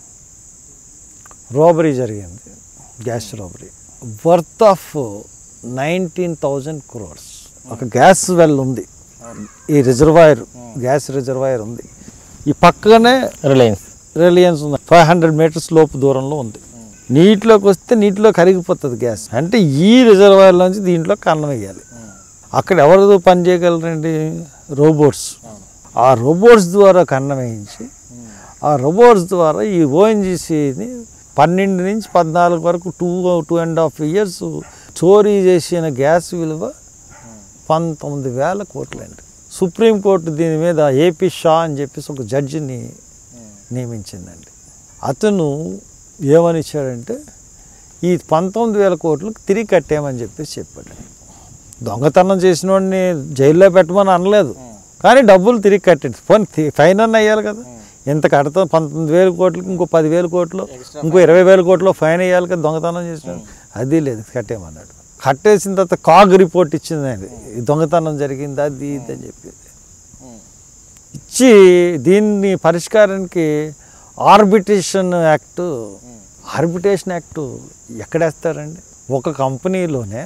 B: రోబరీ జరిగింది gas robbery worth of nineteen thousand crores ఒక గ్యాస్ వెల్ ఉంది ఈ రిజర్వాయర్ గ్యాస్ రిజర్వాయర్ ఉంది ఈ పక్కనే
A: రిలయన్స్
B: రిలయన్స్ ఉంది ఫైవ్ హండ్రెడ్ మీటర్స్ లోపు దూరంలో ఉంది నీటిలోకి వస్తే నీటిలో కరిగిపోతుంది గ్యాస్ అంటే ఈ రిజర్వాయర్లోంచి దీంట్లో కన్నం వేయాలి అక్కడ ఎవరు పని చేయగలరండి రోబోట్స్ ఆ రోబోట్స్ ద్వారా కన్నం వేయించి ఆ రోబోట్స్ ద్వారా ఈ ఓఎన్జీసీని పన్నెండు నుంచి పద్నాలుగు వరకు two two and half years చోరీ చేసిన గ్యాస్ విలువ పంతొమ్మిది వేల కోట్లండి సుప్రీంకోర్టు దీని మీద ఏపీ షా అని చెప్పేసి ఒక జడ్జిని నియమించిందండి అతను ఏమని ఇచ్చాడంటే ఈ పంతొమ్మిది వేల కోట్లకు తిరిగి కట్టేయమని చెప్పేసి చెప్పాడు దొంగతనం చేసిన వాడిని జైల్లో పెట్టమని అనలేదు కానీ డబ్బులు తిరిగి కట్టండి పోనీ తి- ఫైన్ అన్న అయ్యాలి కదా ఇంత కడతాం పంతొమ్మిది వేల కోట్లకి ఇంకో పదివేల కోట్లు ఇంకో ఇరవై వేల కోట్లు ఫైన్ వేయాలి కదా దొంగతనం చేసిన అది లేదు కట్టేయమన్నాడు కట్టేసిన తర్వాత కాగ్ రిపోర్ట్ ఇచ్చిందండి ఈ దొంగతనం జరిగింది అది ఇది అని చెప్పి ఇచ్చి దీన్ని పరిష్కారానికి ఆర్బిట్రేషన్ యాక్ట్ ఆర్బిట్రేషన్ యాక్ట్ ఎక్కడేస్తారండి ఒక కంపెనీలోనే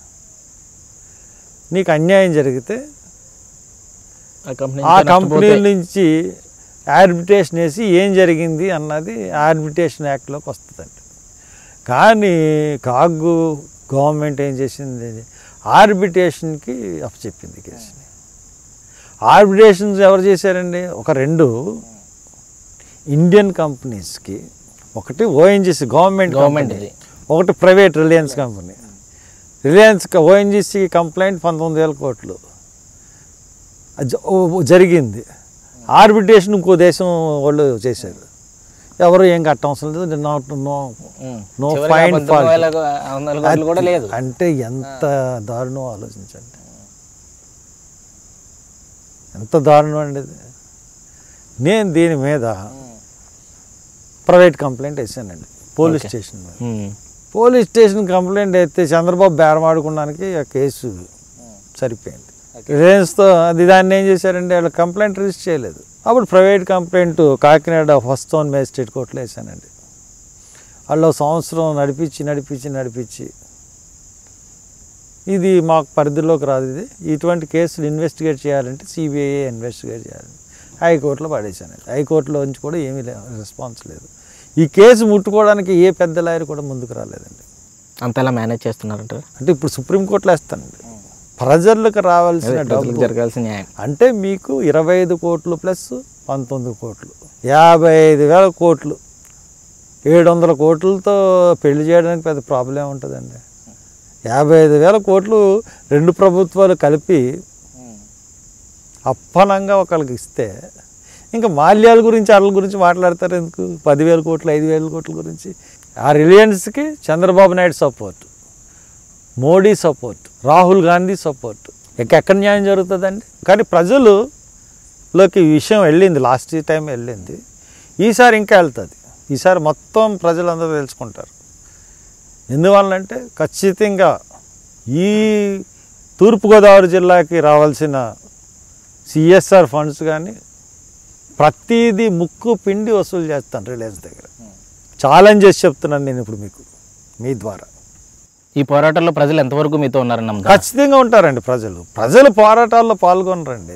B: నీకు అన్యాయం జరిగితే
A: ఆ కంపెనీ
B: ఆ కంపెనీ నుంచి ఆర్బిట్రేషన్ వేసి ఏం జరిగింది అన్నది ఆర్బిట్రేషన్ యాక్ట్లోకి వస్తుందండి కానీ కాగు గవర్నమెంట్ ఏం చేసింది ఆర్బిట్రేషన్కి అప్పచెప్పింది కేసుని ఆర్బిట్రేషన్స్ ఎవరు చేశారండి ఒక రెండు ఇండియన్ కంపెనీస్కి ఒకటి ఓఎన్జీసీ గవర్నమెంట్
A: గవర్నమెంట్
B: కంపెనీ ఒకటి private Reliance company Reliance ONGC complaint పంతొమ్మిది వేల కోట్లు అది జ- ఓ- జరిగింది ఆర్బిట్రేషన్ ఇంకో దేశం వాళ్ళు చేశారు ఎవరు ఏం కట్టవసరం లేదు not no no fine fault
A: కూడా లేదు
B: అంటే ఎంత దారుణం ఆలోచించండి ఎంత దారుణం అండి ఇది నేను దీని మీద ప్రైవేట్ కంప్లైంట్ వేసానండి పోలీస్
A: Okay.
B: స్టేషన్ మీద
A: ఉమ్.
B: పోలీస్ స్టేషన్ కంప్లైంట్ అయితే చంద్రబాబు బేరమాడుకోవడానికి ఆ కేసు సరిపోయింది రిలయన్స్తో అది దాన్ని ఏం చేశారంటే వాళ్ళు కంప్లైంట్ రిజిస్టర్ చేయలేదు అప్పుడు private complaint Kakinada first zone magistrate కోర్టులో వేసానండి వాళ్ళు ఒక సంవత్సరం నడిపించి నడిపించి నడిపించి ఇది మాకు పరిధిలోకి రాదు ఇది ఇటువంటి కేసులు ఇన్వెస్టిగేట్ చేయాలంటే సిబిఐ ఇన్వెస్టిగేట్ చేయాలి హైకోర్టులో పడేశానండి హైకోర్టులో నుంచి కూడా ఏమీ లే రెస్పాన్స్ లేదు ఈ కేసు ముట్టుకోవడానికి ఏ పెద్ద లాయర్ కూడా ముందుకు రాలేదండి
A: అంతలా మేనేజ్ చేస్తున్నారంటారు
B: అంటే ఇప్పుడు సుప్రీంకోర్టులో వేస్తానండి ప్రజలకు రావాల్సిన
A: ప్రజలకు
B: డబ్బు
A: జరగాల్సిన న్యాయం
B: అంటే మీకు ఇరవై ఐదు కోట్లు ప్లస్ పంతొమ్మిది కోట్లు యాభై ఐదు వేల కోట్లు ఏడు వందల కోట్లతో పెళ్లి చేయడానికి పెద్ద ప్రాబ్లం ఉంటుందండి యాభై ఐదు వేల కోట్లు రెండు ప్రభుత్వాలు కలిపి అప్పనంగా ఒకళ్ళకి ఇస్తే ఇంకా మాల్యాల గురించి వాళ్ళ గురించి మాట్లాడతారు ఎందుకు పదివేల కోట్లు ఐదు వేల కోట్ల గురించి ఆ రిలయన్స్కి Chandrababu Naidu support Modi support Rahul Gandhi support ఇక ఎక్కడ న్యాయం జరుగుతుందండి కానీ ప్రజలులోకి ఈ విషయం వెళ్ళింది లాస్ట్ టైం వెళ్ళింది ఈసారి ఇంకా వెళ్తుంది ఈసారి మొత్తం ప్రజలందరూ తెలుసుకుంటారు ఎందువల్లంటే ఖచ్చితంగా ఈ తూర్పుగోదావరి జిల్లాకి రావాల్సిన సిఎస్ఆర్ ఫండ్స్ కానీ ప్రతిదీ ముక్కు పిండి వసూలు చేస్తాను రిలయన్స్ దగ్గర ఛాలెంజ్ చేసి చెప్తున్నాను నేను ఇప్పుడు మీకు మీ ద్వారా
A: ఈ పోరాటంలో ప్రజలు ఎంతవరకు మీతో ఉన్నారని నమ్ముతారు
B: ఖచ్చితంగా ఉంటారండి ప్రజలు ప్రజలు పోరాటాల్లో పాల్గొనరండి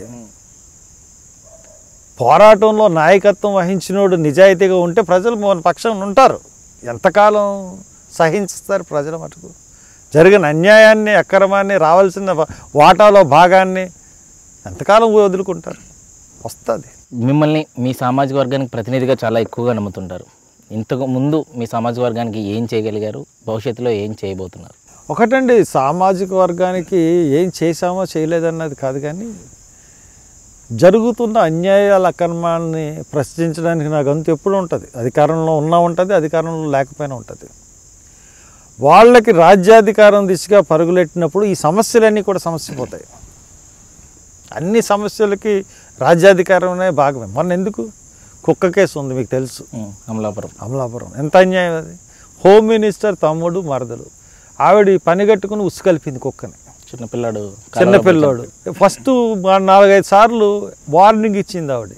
B: పోరాటంలో నాయకత్వం వహించినోడు నిజాయితీగా ఉంటే ప్రజలు మన పక్షం ఉంటారు ఎంతకాలం సహించుతారు ప్రజల మటుకు జరిగిన అన్యాయాన్ని అక్రమాన్ని రావాల్సిన వా- వాటాలో భాగాన్ని ఎంతకాలం వదులుకుంటారు వస్తుంది
A: మిమ్మల్ని మీ సామాజిక వర్గానికి ప్రతినిధిగా చాలా ఎక్కువగా నమ్ముతుంటారు ఇంతకు ముందు మీ సామాజిక వర్గానికి ఏం చేయగలిగారు భవిష్యత్తులో ఏం చేయబోతున్నారు
B: ఒకటండి సామాజిక వర్గానికి ఏం చేశామో చేయలేదన్నది కాదు కానీ జరుగుతున్న అన్యాయాల అక్రమాన్ని ప్రశ్నించడానికి నాకు అంతు ఎప్పుడు ఉంటుంది అధికారంలో ఉన్నా ఉంటుంది అధికారంలో లేకపోయినా ఉంటుంది వాళ్ళకి రాజ్యాధికారం దిశగా పరుగులెట్టినప్పుడు ఈ సమస్యలన్నీ కూడా సమస్య పోతాయి అన్ని సమస్యలకి రాజ్యాధికారమే భాగమే మొన్న ఎందుకు కుక్క కేసు ఉంది మీకు తెలుసు
A: ఉం, అమలాపురం
B: అమలాపురం ఎంత అన్యాయం అది హోమ్ మినిస్టర్ తమ్ముడు మరదలు ఆవిడ పని కట్టుకుని ఉసుకలిపింది కుక్కని
A: చిన్నపిల్లాడు
B: చిన్న పిల్లోడు ఫస్ట్ నాలుగైదు సార్లు వార్నింగ్ ఇచ్చింది ఆవిడ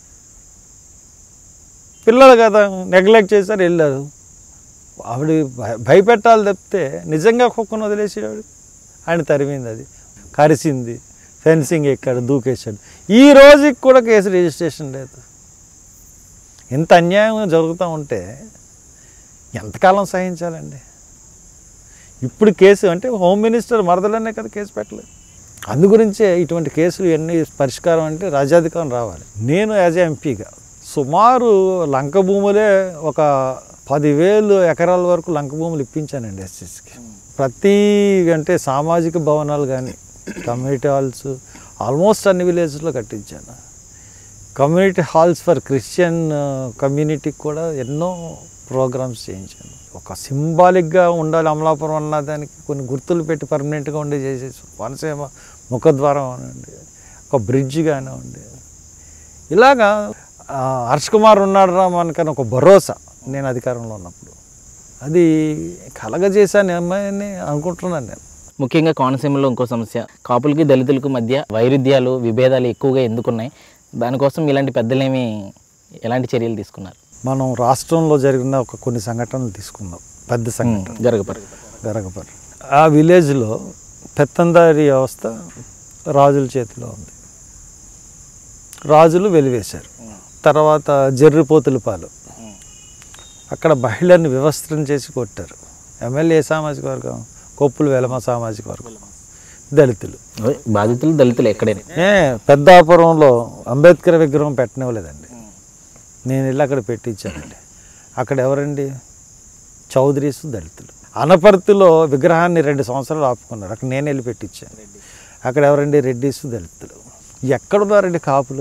B: పిల్లలు కదా నెగ్లెక్ట్ చేశారు వెళ్ళారు ఆవిడ భయ- భయపెట్టాలి తప్పితే నిజంగా కుక్కను వదిలేసి ఆవిడ ఆయన తరిమింది అది కరిసింది ఫెన్సింగ్ ఎక్కాడు దూకేశాడు ఈ రోజుకి కూడా కేసు రిజిస్ట్రేషన్ లేదు ఇంత అన్యాయం జరుగుతూ ఉంటే ఎంతకాలం సహించాలండి ఇప్పుడు కేసు అంటే హోమ్ మినిస్టర్ మరదలనే కదా కేసు పెట్టలేదు అందు గురించే ఇటువంటి కేసులు ఎన్ని పరిష్కారం అంటే రాజ్యాధికారం రావాలి నేను యాజ్ ఎంపీగా సుమారు లంక భూములే ఒక పదివేలు ఎకరాల వరకు లంక భూములు ఇప్పించానండి ఎస్ఎస్కి ప్రతి అంటే సామాజిక భవనాలు కానీ కమ్యూనిటీ హాల్స్ ఆల్మోస్ట్ అన్ని విలేజ్లో కట్టించాను కమ్యూనిటీ హాల్స్ ఫర్ క్రిస్టియన్ కమ్యూనిటీకి కూడా ఎన్నో ప్రోగ్రామ్స్ చేయించాను ఒక సింబాలిక్గా ఉండాలి అమలాపురం అన్న దానికి కొన్ని గుర్తులు పెట్టి పర్మనెంట్గా ఉండే చేసేసి వనసేమ ముఖద్వారం అనండి ఒక బ్రిడ్జ్ కానివ్వండి ఇలాగా ఆ, హర్ష్ కుమార్ ఉన్నాడు రా మనకని ఒక భరోసా నేను అధికారంలో ఉన్నప్పుడు అది కలగజేశాను ఏమని అనుకుంటున్నాను నేను
A: ముఖ్యంగా కోనసీమలో ఇంకో సమస్య కాపులకి దళితులకు మధ్య వైరుధ్యాలు విభేదాలు ఎక్కువగా ఎందుకున్నాయి దానికోసం ఇలాంటి పెద్దలేమి ఎలాంటి చర్యలు తీసుకున్నారు
B: మనం రాష్ట్రంలో జరిగిన ఒక కొన్ని సంఘటనలు తీసుకుందాం పెద్ద సంఘటన
A: జరగపరు
B: గరగపర్ ఆ విలేజ్లో పెత్తందారి వ్యవస్థ రాజుల చేతిలో ఉంది రాజులు వెలివేశారు తర్వాత జర్రిపోతుల పాలు అక్కడ మహిళని వివస్త్రం చేసి కొట్టారు ఎమ్మెల్యే సామాజిక వర్గం కొప్పులు వెలమ సామాజిక వర్గం దళితులు
A: ఓయ్, బాధితులు దళితులు ఎక్కడైనా
B: ఏ పెద్దాపురంలో అంబేద్కర్ విగ్రహం పెట్టనివ్వలేదండి నేను వెళ్ళి అక్కడ పెట్టించానండి అక్కడ ఎవరండి చౌదరీస్ దళితులు అనపర్తిలో విగ్రహాన్ని రెండు సంవత్సరాలు ఆపుకున్నారు అక్కడ నేను వెళ్ళి పెట్టించాను అక్కడ ఎవరండి రెడ్డిస్ దళితులు ఎక్కడున్నారండి కాపులు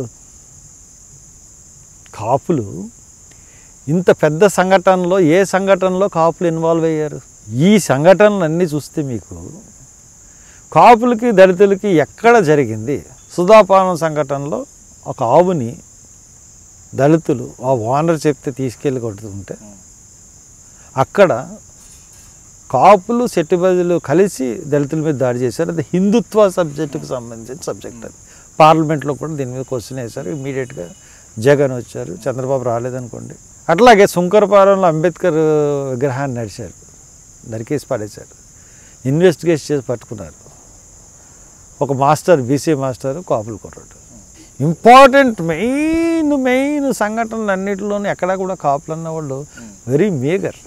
B: కాపులు ఇంత పెద్ద సంఘటనలో ఏ సంఘటనలో కాపులు ఇన్వాల్వ్ అయ్యారు ఈ సంఘటనలన్నీ చూస్తే మీకు కాపులకి దళితులకి ఎక్కడ జరిగింది సుధాపానం సంఘటనలో ఒక ఆవుని దళితులు ఆ ఓనర్ చెప్తే తీసుకెళ్ళి కొడుతుంటే అక్కడ కాపులు సెట్టుబదులు కలిసి దళితుల మీద దాడి చేశారు అది హిందుత్వ సబ్జెక్టుకు సంబంధించిన సబ్జెక్ట్ అది పార్లమెంట్లో కూడా దీని మీద క్వశ్చన్ వేశారు ఇమీడియట్గా జగన్ వచ్చారు చంద్రబాబు రాలేదనుకోండి అట్లాగే సుంకరపాలెంలో అంబేద్కర్ విగ్రహాన్ని నడిచారు నరికేసి పడేశారు ఇన్వెస్టిగేషన్ చేసి పట్టుకున్నారు ఒక మాస్టర్ బీసీ మాస్టర్ కాపులు కొట్టాడు ఇంపార్టెంట్ మెయిన్ మెయిన్ సంఘటనలు అన్నిటిలోనూ ఎక్కడా కూడా కాపులు అన్న వాళ్ళు వెరీ మేగర్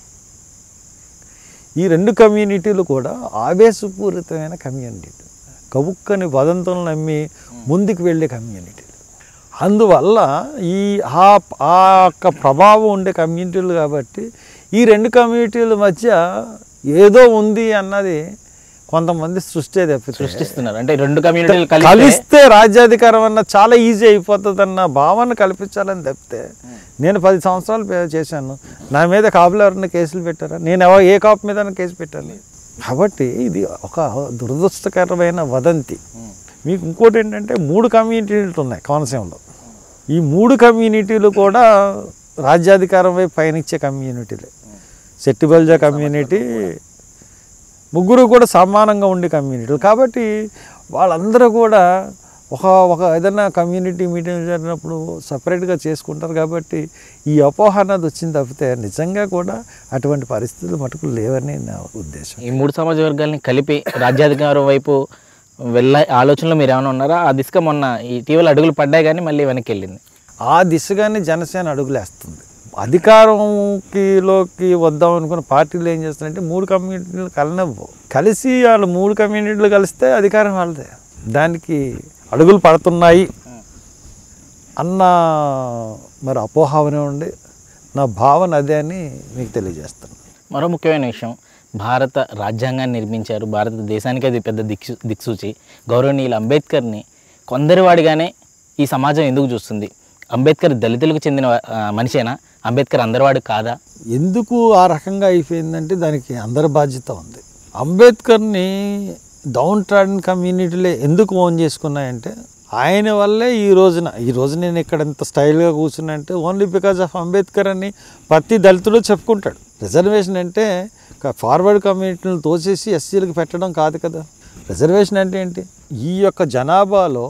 B: ఈ రెండు కమ్యూనిటీలు కూడా ఆవేశపూరితమైన కమ్యూనిటీలు కబుక్కని వదంతులను నమ్మి ముందుకు వెళ్ళే కమ్యూనిటీలు అందువల్ల ఈ ఆ ఆ యొక్క ప్రభావం ఉండే కమ్యూనిటీలు కాబట్టి ఈ రెండు కమ్యూనిటీల మధ్య ఏదో ఉంది అన్నది కొంతమంది సృష్టి తప్పితే
A: సృష్టిస్తున్నారు అంటే రెండు కమ్యూనిటీలు కలిసి
B: కలిస్తే రాజ్యాధికారం అన్న చాలా ఈజీ అయిపోతుంది అన్న భావన కల్పించాలని తప్పితే నేను పది సంవత్సరాలు పే- చేశాను నా మీద కాపులు ఎవరైనా కేసులు పెట్టారా నేను ఎవ ఏ కాపు మీద కేసు పెట్టాను కాబట్టి ఇది ఒక దురదృష్టకరమైన వదంతి మీకు ఇంకోటి ఏంటంటే మూడు కమ్యూనిటీలు ఉన్నాయి కోనసీమలో ఈ మూడు కమ్యూనిటీలు కూడా రాజ్యాధికారం వైపు పయనిచ్చే కమ్యూనిటీలే సెట్టిబల్జ కమ్యూనిటీ ముగ్గురు కూడా సమానంగా ఉండే కమ్యూనిటీలు కాబట్టి వాళ్ళందరూ కూడా ఒక ఒక ఏదైనా కమ్యూనిటీ మీటింగ్ జరిగినప్పుడు సపరేట్గా చేసుకుంటారు కాబట్టి ఈ అపోహ అన్నది వచ్చింది తప్పితే నిజంగా కూడా అటువంటి పరిస్థితులు మటుకు లేవని నా ఉద్దేశం
A: ఈ మూడు సమాజ వర్గాల్ని కలిపి రాజ్యాధికారం వైపు వెళ్ళే ఆలోచనలో మీరు ఏమైనా ఉన్నారా ఆ దిశగా మొన్న ఇటీవల అడుగులు పడ్డాయి కానీ మళ్ళీ వెనక్కి వెళ్ళింది
B: ఆ దిశగానే జనసేన అడుగులేస్తుంది అధికారంకి లోకి వద్దాం అనుకున్న పార్టీలు ఏం చేస్తున్నాయంటే మూడు కమ్యూనిటీలు కలనవ్వు కలిసి వాళ్ళు మూడు కమ్యూనిటీలు కలిస్తే అధికారం వాళ్ళదే దానికి అడుగులు పడుతున్నాయి అన్న మరి అపోహావనే ఉండి నా భావన అదే అని మీకు తెలియజేస్తాను
A: మరో ముఖ్యమైన విషయం భారత రాజ్యాంగాన్ని నిర్మించారు భారతదేశానికి అది పెద్ద దిక్సు దిక్సూచి గౌరవనీయులు అంబేద్కర్ని కొందరివాడిగానే ఈ సమాజం ఎందుకు చూస్తుంది అంబేద్కర్ దళితులకు చెందిన ఆ, మనిషేనా అంబేద్కర్ అందరివాడు కాదా
B: ఎందుకు ఆ రకంగా అయిపోయిందంటే దానికి అందరి బాధ్యత ఉంది అంబేద్కర్ని డౌన్ ట్రాడన్ కమ్యూనిటీలే ఎందుకు ఓన్ చేసుకున్నాయంటే ఆయన వల్లే ఈ రోజున ఈ రోజు నేను ఇక్కడ ఇంత స్టైల్గా కూర్చున్నా అంటే ఓన్లీ బికాజ్ ఆఫ్ అంబేద్కర్ అని ప్రతి దళితుడు చెప్పుకుంటాడు రిజర్వేషన్ అంటే ఫార్వర్డ్ కమ్యూనిటీలను తోసేసి ఎస్సీలకు పెట్టడం కాదు కదా రిజర్వేషన్ అంటే ఏంటి ఈ యొక్క జనాభాలో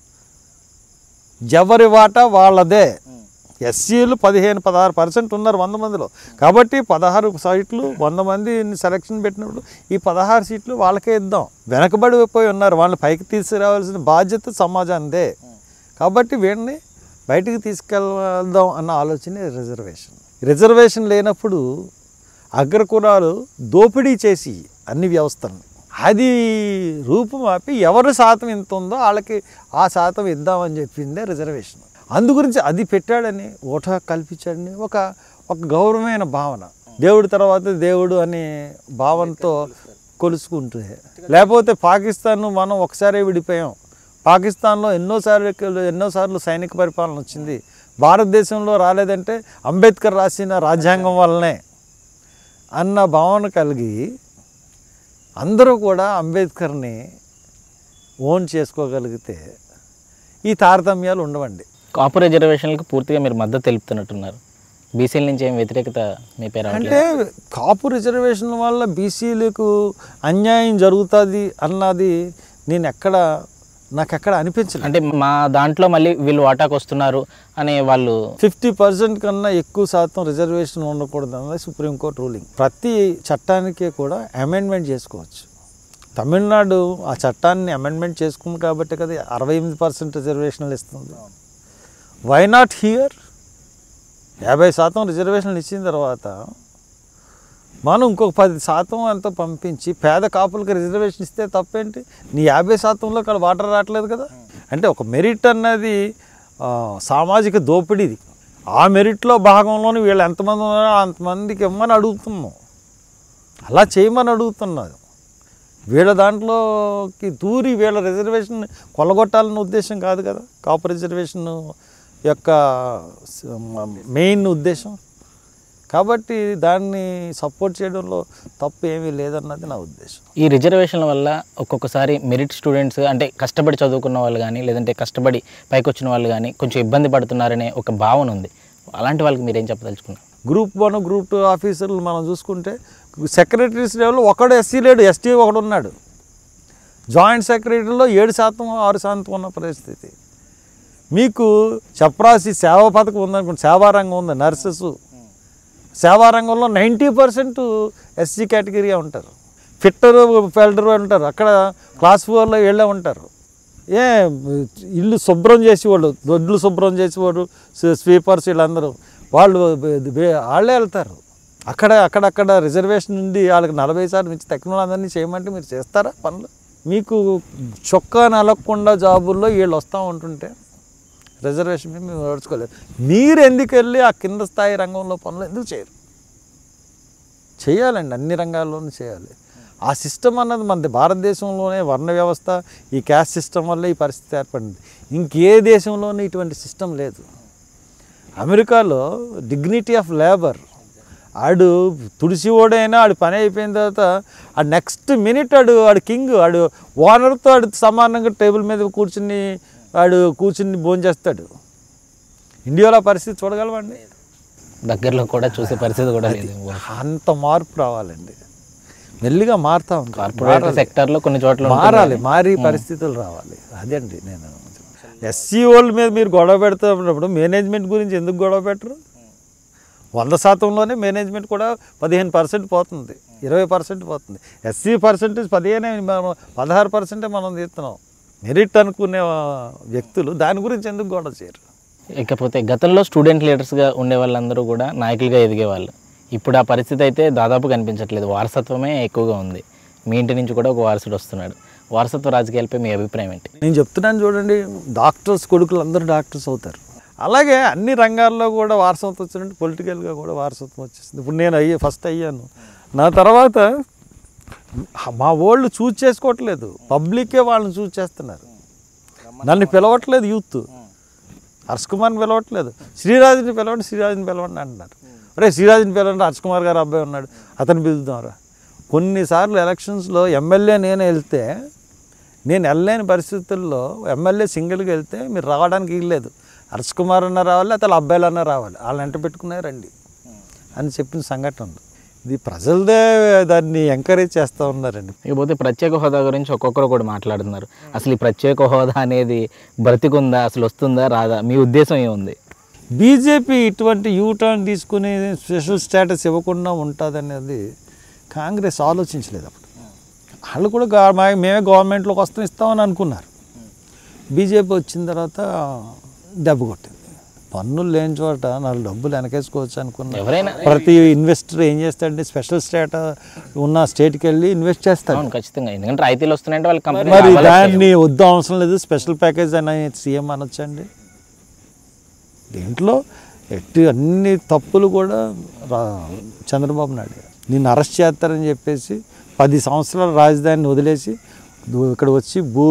B: ఎవరి వాటా వాళ్ళదే ఎస్సీలు పదిహేను పదహారు పర్సెంట్ ఉన్నారు వంద మందిలో కాబట్టి పదహారు సీట్లు వంద మందిని సెలక్షన్ పెట్టినప్పుడు ఈ పదహారు సీట్లు వాళ్ళకే ఇద్దాం వెనకబడిపోయి ఉన్నారు వాళ్ళని పైకి తీసుకురావాల్సిన బాధ్యత సమాజానిదే కాబట్టి వీడిని బయటికి తీసుకెళ్దాం అన్న ఆలోచనే రిజర్వేషన్ రిజర్వేషన్ లేనప్పుడు అగ్రకులాలు దోపిడీ చేసి అన్ని వ్యవస్థలను అది రూపుమాపి ఎవరి శాతం ఎంత ఉందో వాళ్ళకి ఆ శాతం ఇద్దామని చెప్పిందే రిజర్వేషన్ అందుగురించి అది పెట్టాడని ఓటా కల్పించాడని ఒక ఒక గౌరవమైన భావన దేవుడి తర్వాత దేవుడు అనే భావనతో కొలుసుకుంటే లేకపోతే పాకిస్తాన్ మనం ఒకసారి విడిపోయాం పాకిస్తాన్లో ఎన్నోసార్లు ఎన్నోసార్లు సైనిక పరిపాలన వచ్చింది భారతదేశంలో రాలేదంటే అంబేద్కర్ రాసిన రాజ్యాంగం వల్లనే అన్న భావన కలిగి అందరూ కూడా అంబేద్కర్ని ఓన్ చేసుకోగలిగితే ఈ తారతమ్యాలు ఉండవండి
A: కాపు రిజర్వేషన్లకు పూర్తిగా మీరు మద్దతు తెలుపుతున్నట్టున్నారు బీసీల నుంచి ఏం వ్యతిరేకత మీ పేరు
B: అంటే కాపు రిజర్వేషన్ వల్ల బీసీలకు అన్యాయం జరుగుతుంది అన్నది నేను ఎక్కడ నాకు ఎక్కడ అనిపించలేదు
A: అంటే మా దాంట్లో మళ్ళీ వీళ్ళు వాటాకు వస్తున్నారు అనే వాళ్ళు
B: ఫిఫ్టీ పర్సెంట్ కన్నా ఎక్కువ శాతం రిజర్వేషన్ ఉండకూడదు అన్నది సుప్రీంకోర్టు రూలింగ్ ప్రతి చట్టానికి కూడా అమెండ్మెంట్ చేసుకోవచ్చు తమిళనాడు ఆ చట్టాన్ని అమెండ్మెంట్ చేసుకుంది కాబట్టి కదా అరవై ఎనిమిది పర్సెంట్ రిజర్వేషన్లు ఇస్తుంది వై నాట్ హియర్ యాభై శాతం రిజర్వేషన్లు ఇచ్చిన తర్వాత మనం ఇంకొక పది శాతం ఎంతో పంపించి పేద కాపులకు రిజర్వేషన్ ఇస్తే తప్పేంటి నీ యాభై శాతంలో అక్కడ వాటర్ రావట్లేదు కదా అంటే ఒక మెరిట్ అన్నది ఆ, సామాజిక దోపిడీది ఆ మెరిట్లో భాగంలోని వీళ్ళు ఎంతమంది ఉన్నారో అంతమందికి ఇవ్వమని అడుగుతున్నాం అలా చేయమని అడుగుతున్నారు వీళ్ళ దాంట్లోకి దూరి వీళ్ళ రిజర్వేషన్ కొలగొట్టాలన్న ఉద్దేశం కాదు కదా కాపు రిజర్వేషన్ యొక్క మెయిన్ ఉద్దేశం కాబట్టి దాన్ని సపోర్ట్ చేయడంలో తప్పు ఏమీ లేదన్నది నా ఉద్దేశం
A: ఈ రిజర్వేషన్ల వల్ల ఒక్కొక్కసారి మెరిట్ స్టూడెంట్స్ అంటే కష్టపడి చదువుకున్న వాళ్ళు కానీ లేదంటే కష్టపడి పైకి వచ్చిన వాళ్ళు కానీ కొంచెం ఇబ్బంది పడుతున్నారనే ఒక భావన ఉంది అలాంటి వాళ్ళకి మీరేం చెప్పదలుచుకున్నారు
B: గ్రూప్ వన్ గ్రూప్ టూ ఆఫీసర్లు మనం చూసుకుంటే సెక్రటరీస్ లెవెల్ ఒకడు ఎస్సీ లేడు ఎస్టీ ఒకడు ఉన్నాడు జాయింట్ సెక్రటరీలో ఏడు శాతం ఆరు శాతం ఉన్న పరిస్థితి మీకు చప్రాసి సేవా పథకం ఉందనుకోండి సేవారంగం ఉంది నర్సెస్ సేవారంగంలో నైంటీ పర్సెంట్ ఎస్సీ కేటగిరీ ఉంటారు ఫిట్టర్ ఫెల్డర్ ఉంటారు అక్కడ క్లాస్ ఫోర్లో వీళ్ళే ఉంటారు ఏ ఇల్లు శుభ్రం చేసేవాళ్ళు దొడ్లు శుభ్రం చేసేవాడు స్వీపర్స్ వీళ్ళందరూ వాళ్ళు వే- వాళ్ళే వెళ్తారు అక్కడ అక్కడక్కడ రిజర్వేషన్ నుండి వాళ్ళకి నలభై శాతం నుంచి టెక్నాలజీ చేయమంటే మీరు చేస్తారా పనులు మీకు చొక్కా నలగకుండా జాబుల్లో వీళ్ళు వస్తూ ఉంటుంటే రిజర్వేషన్ మీద మీరు నడుచుకోలేదు మీరు ఎందుకు వెళ్ళి ఆ కింద స్థాయి రంగంలో పనులు ఎందుకు చేయరు చేయాలండి అన్ని రంగాల్లోనూ చేయాలి ఆ సిస్టమ్ అన్నది మనది భారతదేశంలోనే వర్ణ వ్యవస్థ ఈ క్యాస్ట్ సిస్టమ్ వల్ల ఈ పరిస్థితి ఏర్పడింది ఇంకే దేశంలోనూ ఇటువంటి సిస్టమ్ లేదు అమెరికాలో డిగ్నిటీ ఆఫ్ లేబర్ ఆడు తుడిసివాడైనా ఆడు పని అయిపోయిన తర్వాత ఆ నెక్స్ట్ మినిట్ ఆడు ఆడు కింగ్ ఆడు ఓనర్తో ఆడు సమానంగా టేబుల్ మీద కూర్చుని ఆడు కూర్చుని భోజనం చేస్తాడు ఇండియాలో ఆ పరిస్థితి చూడగలమండి
A: దగ్గరలో కూడా చూసే పరిస్థితి కూడా లేదు
B: అంత మార్పు రావాలండి మెల్లిగా మారుతా ఉంది
A: కార్పొరేట్ సెక్టార్లో కొన్ని చోట్ల ఉంటుంది.
B: మారాలి మారి పరిస్థితులు రావాలి అదండి నేను ఎస్సీ వాళ్ళ మీద మీరు గొడవ పెడుతున్నప్పుడు మేనేజ్మెంట్ గురించి ఎందుకు గొడవ పెట్టరు వంద శాతంలోనే మేనేజ్మెంట్ కూడా పదిహేను పర్సెంట్ పోతుంది ఇరవై పర్సెంట్ పోతుంది ఎస్సీ పర్సెంటేజ్ పదిహేనే మనం పదహారు పర్సెంటే మనం తీస్తున్నాం మెరిట్ అనుకునే వ్యక్తులు దాని గురించి ఎందుకు గొడవ చేయరు
A: ఇకపోతే గతంలో స్టూడెంట్ లీడర్స్గా ఉండే వాళ్ళందరూ కూడా నాయకులుగా ఎదిగేవాళ్ళు ఇప్పుడు ఆ పరిస్థితి అయితే దాదాపు కనిపించట్లేదు వారసత్వమే ఎక్కువగా ఉంది మీ ఇంటి నుంచి కూడా ఒక వారసుడు వస్తున్నాడు వారసత్వ రాజకీయాలపై మీ అభిప్రాయం ఏంటి
B: నేను చెప్తున్నాను చూడండి డాక్టర్స్ కొడుకులు అందరూ డాక్టర్స్ అవుతారు అలాగే అన్ని రంగాల్లో కూడా వారసత్వం వచ్చినట్టు పొలిటికల్గా కూడా వారసత్వం వచ్చేసింది ఇప్పుడు నేను అయ్యా ఫస్ట్ అయ్యాను నా తర్వాత మా వాళ్ళు చూజ్ చేసుకోవట్లేదు పబ్లికే వాళ్ళని చూజ్ చేస్తున్నారు నన్ను పిలవట్లేదు యూత్ హర్ష్ కుమార్ని పిలవట్లేదు శ్రీరాజుని పిలవండి శ్రీరాజుని పిలవండి అంటున్నారు అరే శ్రీరాజుని పిలవండి హర్ష్ కుమార్ గారు అబ్బాయి ఉన్నాడు అతను పిలుద్దాంరా కొన్నిసార్లు ఎలక్షన్స్లో ఎమ్మెల్యే నేను వెళ్తే నేను వెళ్ళలేని పరిస్థితుల్లో ఎమ్మెల్యే సింగిల్గా వెళ్తే మీరు రావడానికి వీల్లేదు హర్ష్ కుమార్ అన్న రావాలి అతను అబ్బాయిలు అన్న రావాలి వాళ్ళు వెంట పెట్టుకునే రండి అని చెప్పిన సంఘటన ఉంది ఇది ప్రజలదే దాన్ని ఎంకరేజ్ చేస్తూ ఉన్నారండి
A: ఇకపోతే ప్రత్యేక హోదా గురించి ఒక్కొక్కరు కూడా మాట్లాడుతున్నారు అసలు ఈ ప్రత్యేక హోదా అనేది బ్రతికుందా అసలు వస్తుందా రాదా మీ ఉద్దేశం ఏముంది
B: బీజేపీ ఇటువంటి యూటర్న్ తీసుకుని స్పెషల్ స్టేటస్ ఇవ్వకుండా ఉంటుంది అనేది కాంగ్రెస్ ఆలోచించలేదు అప్పుడు వాళ్ళు కూడా గా- మా- మేమే గవర్నమెంట్లోకి వస్తాం ఇస్తామని అనుకున్నారు బీజేపీ వచ్చిన తర్వాత దెబ్బ కొట్టింది పన్నులు లేని చోట నాలుగు డబ్బులు వెనకేసుకోవచ్చు అనుకున్నారు
A: ఎవరైనా
B: ప్రతి ఇన్వెస్టర్ ఏం చేస్తాడంటే స్పెషల్ స్టేట్ ఉన్న స్టేట్కి వెళ్ళి ఇన్వెస్ట్ చేస్తాడు
A: అవును ఖచ్చితంగా ఎందుకంటే రాయితీలు వస్తున్నాయంటే వాళ్ళ కంపెనీ
B: మరి
A: రావాల్సిందే.
B: దాన్ని వద్దు అవసరం లేదు స్పెషల్ ప్యాకేజ్ అని సీఎం అనొచ్చండి దీంట్లో ఎట్టి అన్ని తప్పులు కూడా రా చంద్రబాబు నాయుడు గారు. నిన్ను అరెస్ట్ చేస్తారని చెప్పేసి పది సంవత్సరాల రాజధానిని వదిలేసి దు- ఇక్కడ వచ్చి భూ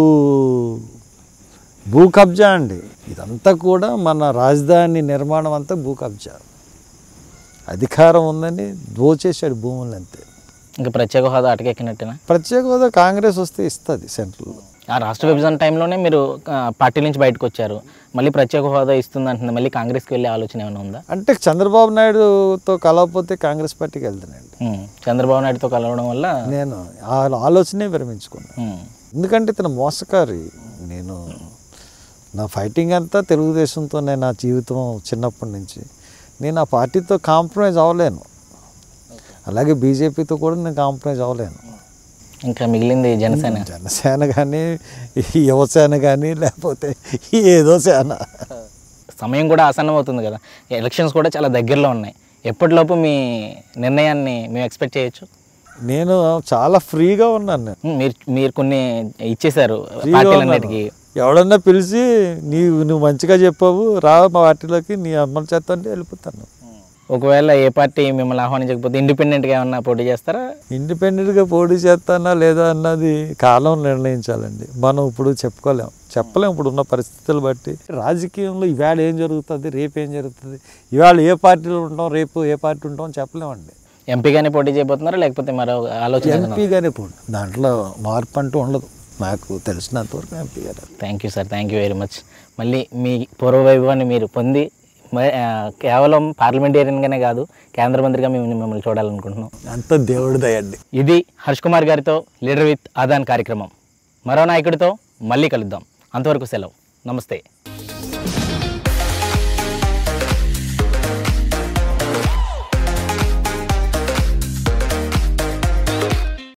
B: భూ కబ్జా అండి ఇదంతా కూడా మన రాజధాని నిర్మాణం అంతా భూ కబ్జా అధికారం ఉందని దోచేశాడు భూములు అంతే
A: ఇంకా ప్రత్యేక హోదా అటకెక్కినట్టేనా
B: ప్రత్యేక హోదా కాంగ్రెస్ వస్తే ఇస్తుంది సెంట్రల్లో
A: ఆ రాష్ట్ర విభజన టైంలోనే మీరు ఆ, పార్టీ నుంచి బయటకు వచ్చారు మళ్ళీ ప్రత్యేక హోదా ఇస్తుంది అంటుంది మళ్ళీ కాంగ్రెస్కి వెళ్ళే ఆలోచన ఏమైనా ఉందా
B: అంటే చంద్రబాబు నాయుడుతో కలవకపోతే కాంగ్రెస్ పార్టీకి వెళ్తానండి
A: ఉమ్. చంద్రబాబు నాయుడుతో కలవడం వల్ల
B: నేను ఆ ఆలోచనే విరమించుకున్నాను
A: ఉమ్.
B: ఎందుకంటే ఇతను మోసకారి నేను నా ఫైటింగ్ అంతా తెలుగుదేశంతోనే నా జీవితం చిన్నప్పటి నుంచి నేను ఆ పార్టీతో కాంప్రమైజ్ అవ్వలేను అలాగే బీజేపీతో కూడా నేను కాంప్రమైజ్ అవ్వలేను
A: ఇంకా మిగిలింది జనసేన
B: జనసేన కానీ యువసేన కానీ లేకపోతే ఏదో సేన
A: సమయం కూడా ఆసన్నం అవుతుంది కదా ఎలక్షన్స్ కూడా చాలా దగ్గరలో ఉన్నాయి ఎప్పటిలోపు మీ నిర్ణయాన్ని మేము ఎక్స్పెక్ట్ చేయొచ్చు
B: నేను చాలా ఫ్రీగా ఉన్నాను నేను
A: ఉమ్, మీరు మీరు కొన్ని ఇచ్చేశారు
B: ఫ్రీగా
A: పార్టీలన్నిటికీ
B: ఉన్నాను. ఎవడన్నా పిలిచి నీవు నువ్వు మంచిగా చెప్పావు రా మా పార్టీలోకి నీ అమలు చేస్తా అంటే వెళ్ళిపోతాను
A: ఒకవేళ ఏ పార్టీ మిమ్మల్ని ఆహ్వానించకపోతే ఇండిపెండెంట్గా ఏమన్నా పోటీ చేస్తారా
B: ఇండిపెండెంట్గా పోటీ చేస్తానా లేదా అన్నది కాలం నిర్ణయించాలండి మనం ఇప్పుడు చెప్పుకోలేం చెప్పలేం ఇప్పుడు ఉన్న పరిస్థితులు బట్టి రాజకీయంలో ఇవాళ ఏం జరుగుతుంది రేపు ఏం జరుగుతుంది ఇవాళ ఏ పార్టీలో ఉంటాం రేపు ఏ పార్టీ ఉంటాం చెప్పలేమండి
A: ఎంపీగానే పోటీ చేయబోతున్నారా లేకపోతే మరో ఆలోచన ఏదైనా ఉందా?
B: ఎంపీగానే పోండి దాంట్లో మార్పు అంటూ ఉండదు నాకు తెలిసినంతవరకు ఎంపీ గారు
A: thank you sir thank you very much మళ్ళీ మీ పూర్వ వైభవాన్ని మీరు పొంది మ- ఆ, కేవలం పార్లమెంటేరియన్గానే కాదు కేంద్ర మంత్రిగా మేము మిమ్మల్ని చూడాలనుకుంటున్నాం
B: అంత దేవుడి దయండి
A: ఇది హర్ష్ కుమార్ గారితో లీడర్ విత్ ఆదాన్ కార్యక్రమం మరో నాయకుడితో మళ్ళీ కలుద్దాం అంతవరకు సెలవు నమస్తే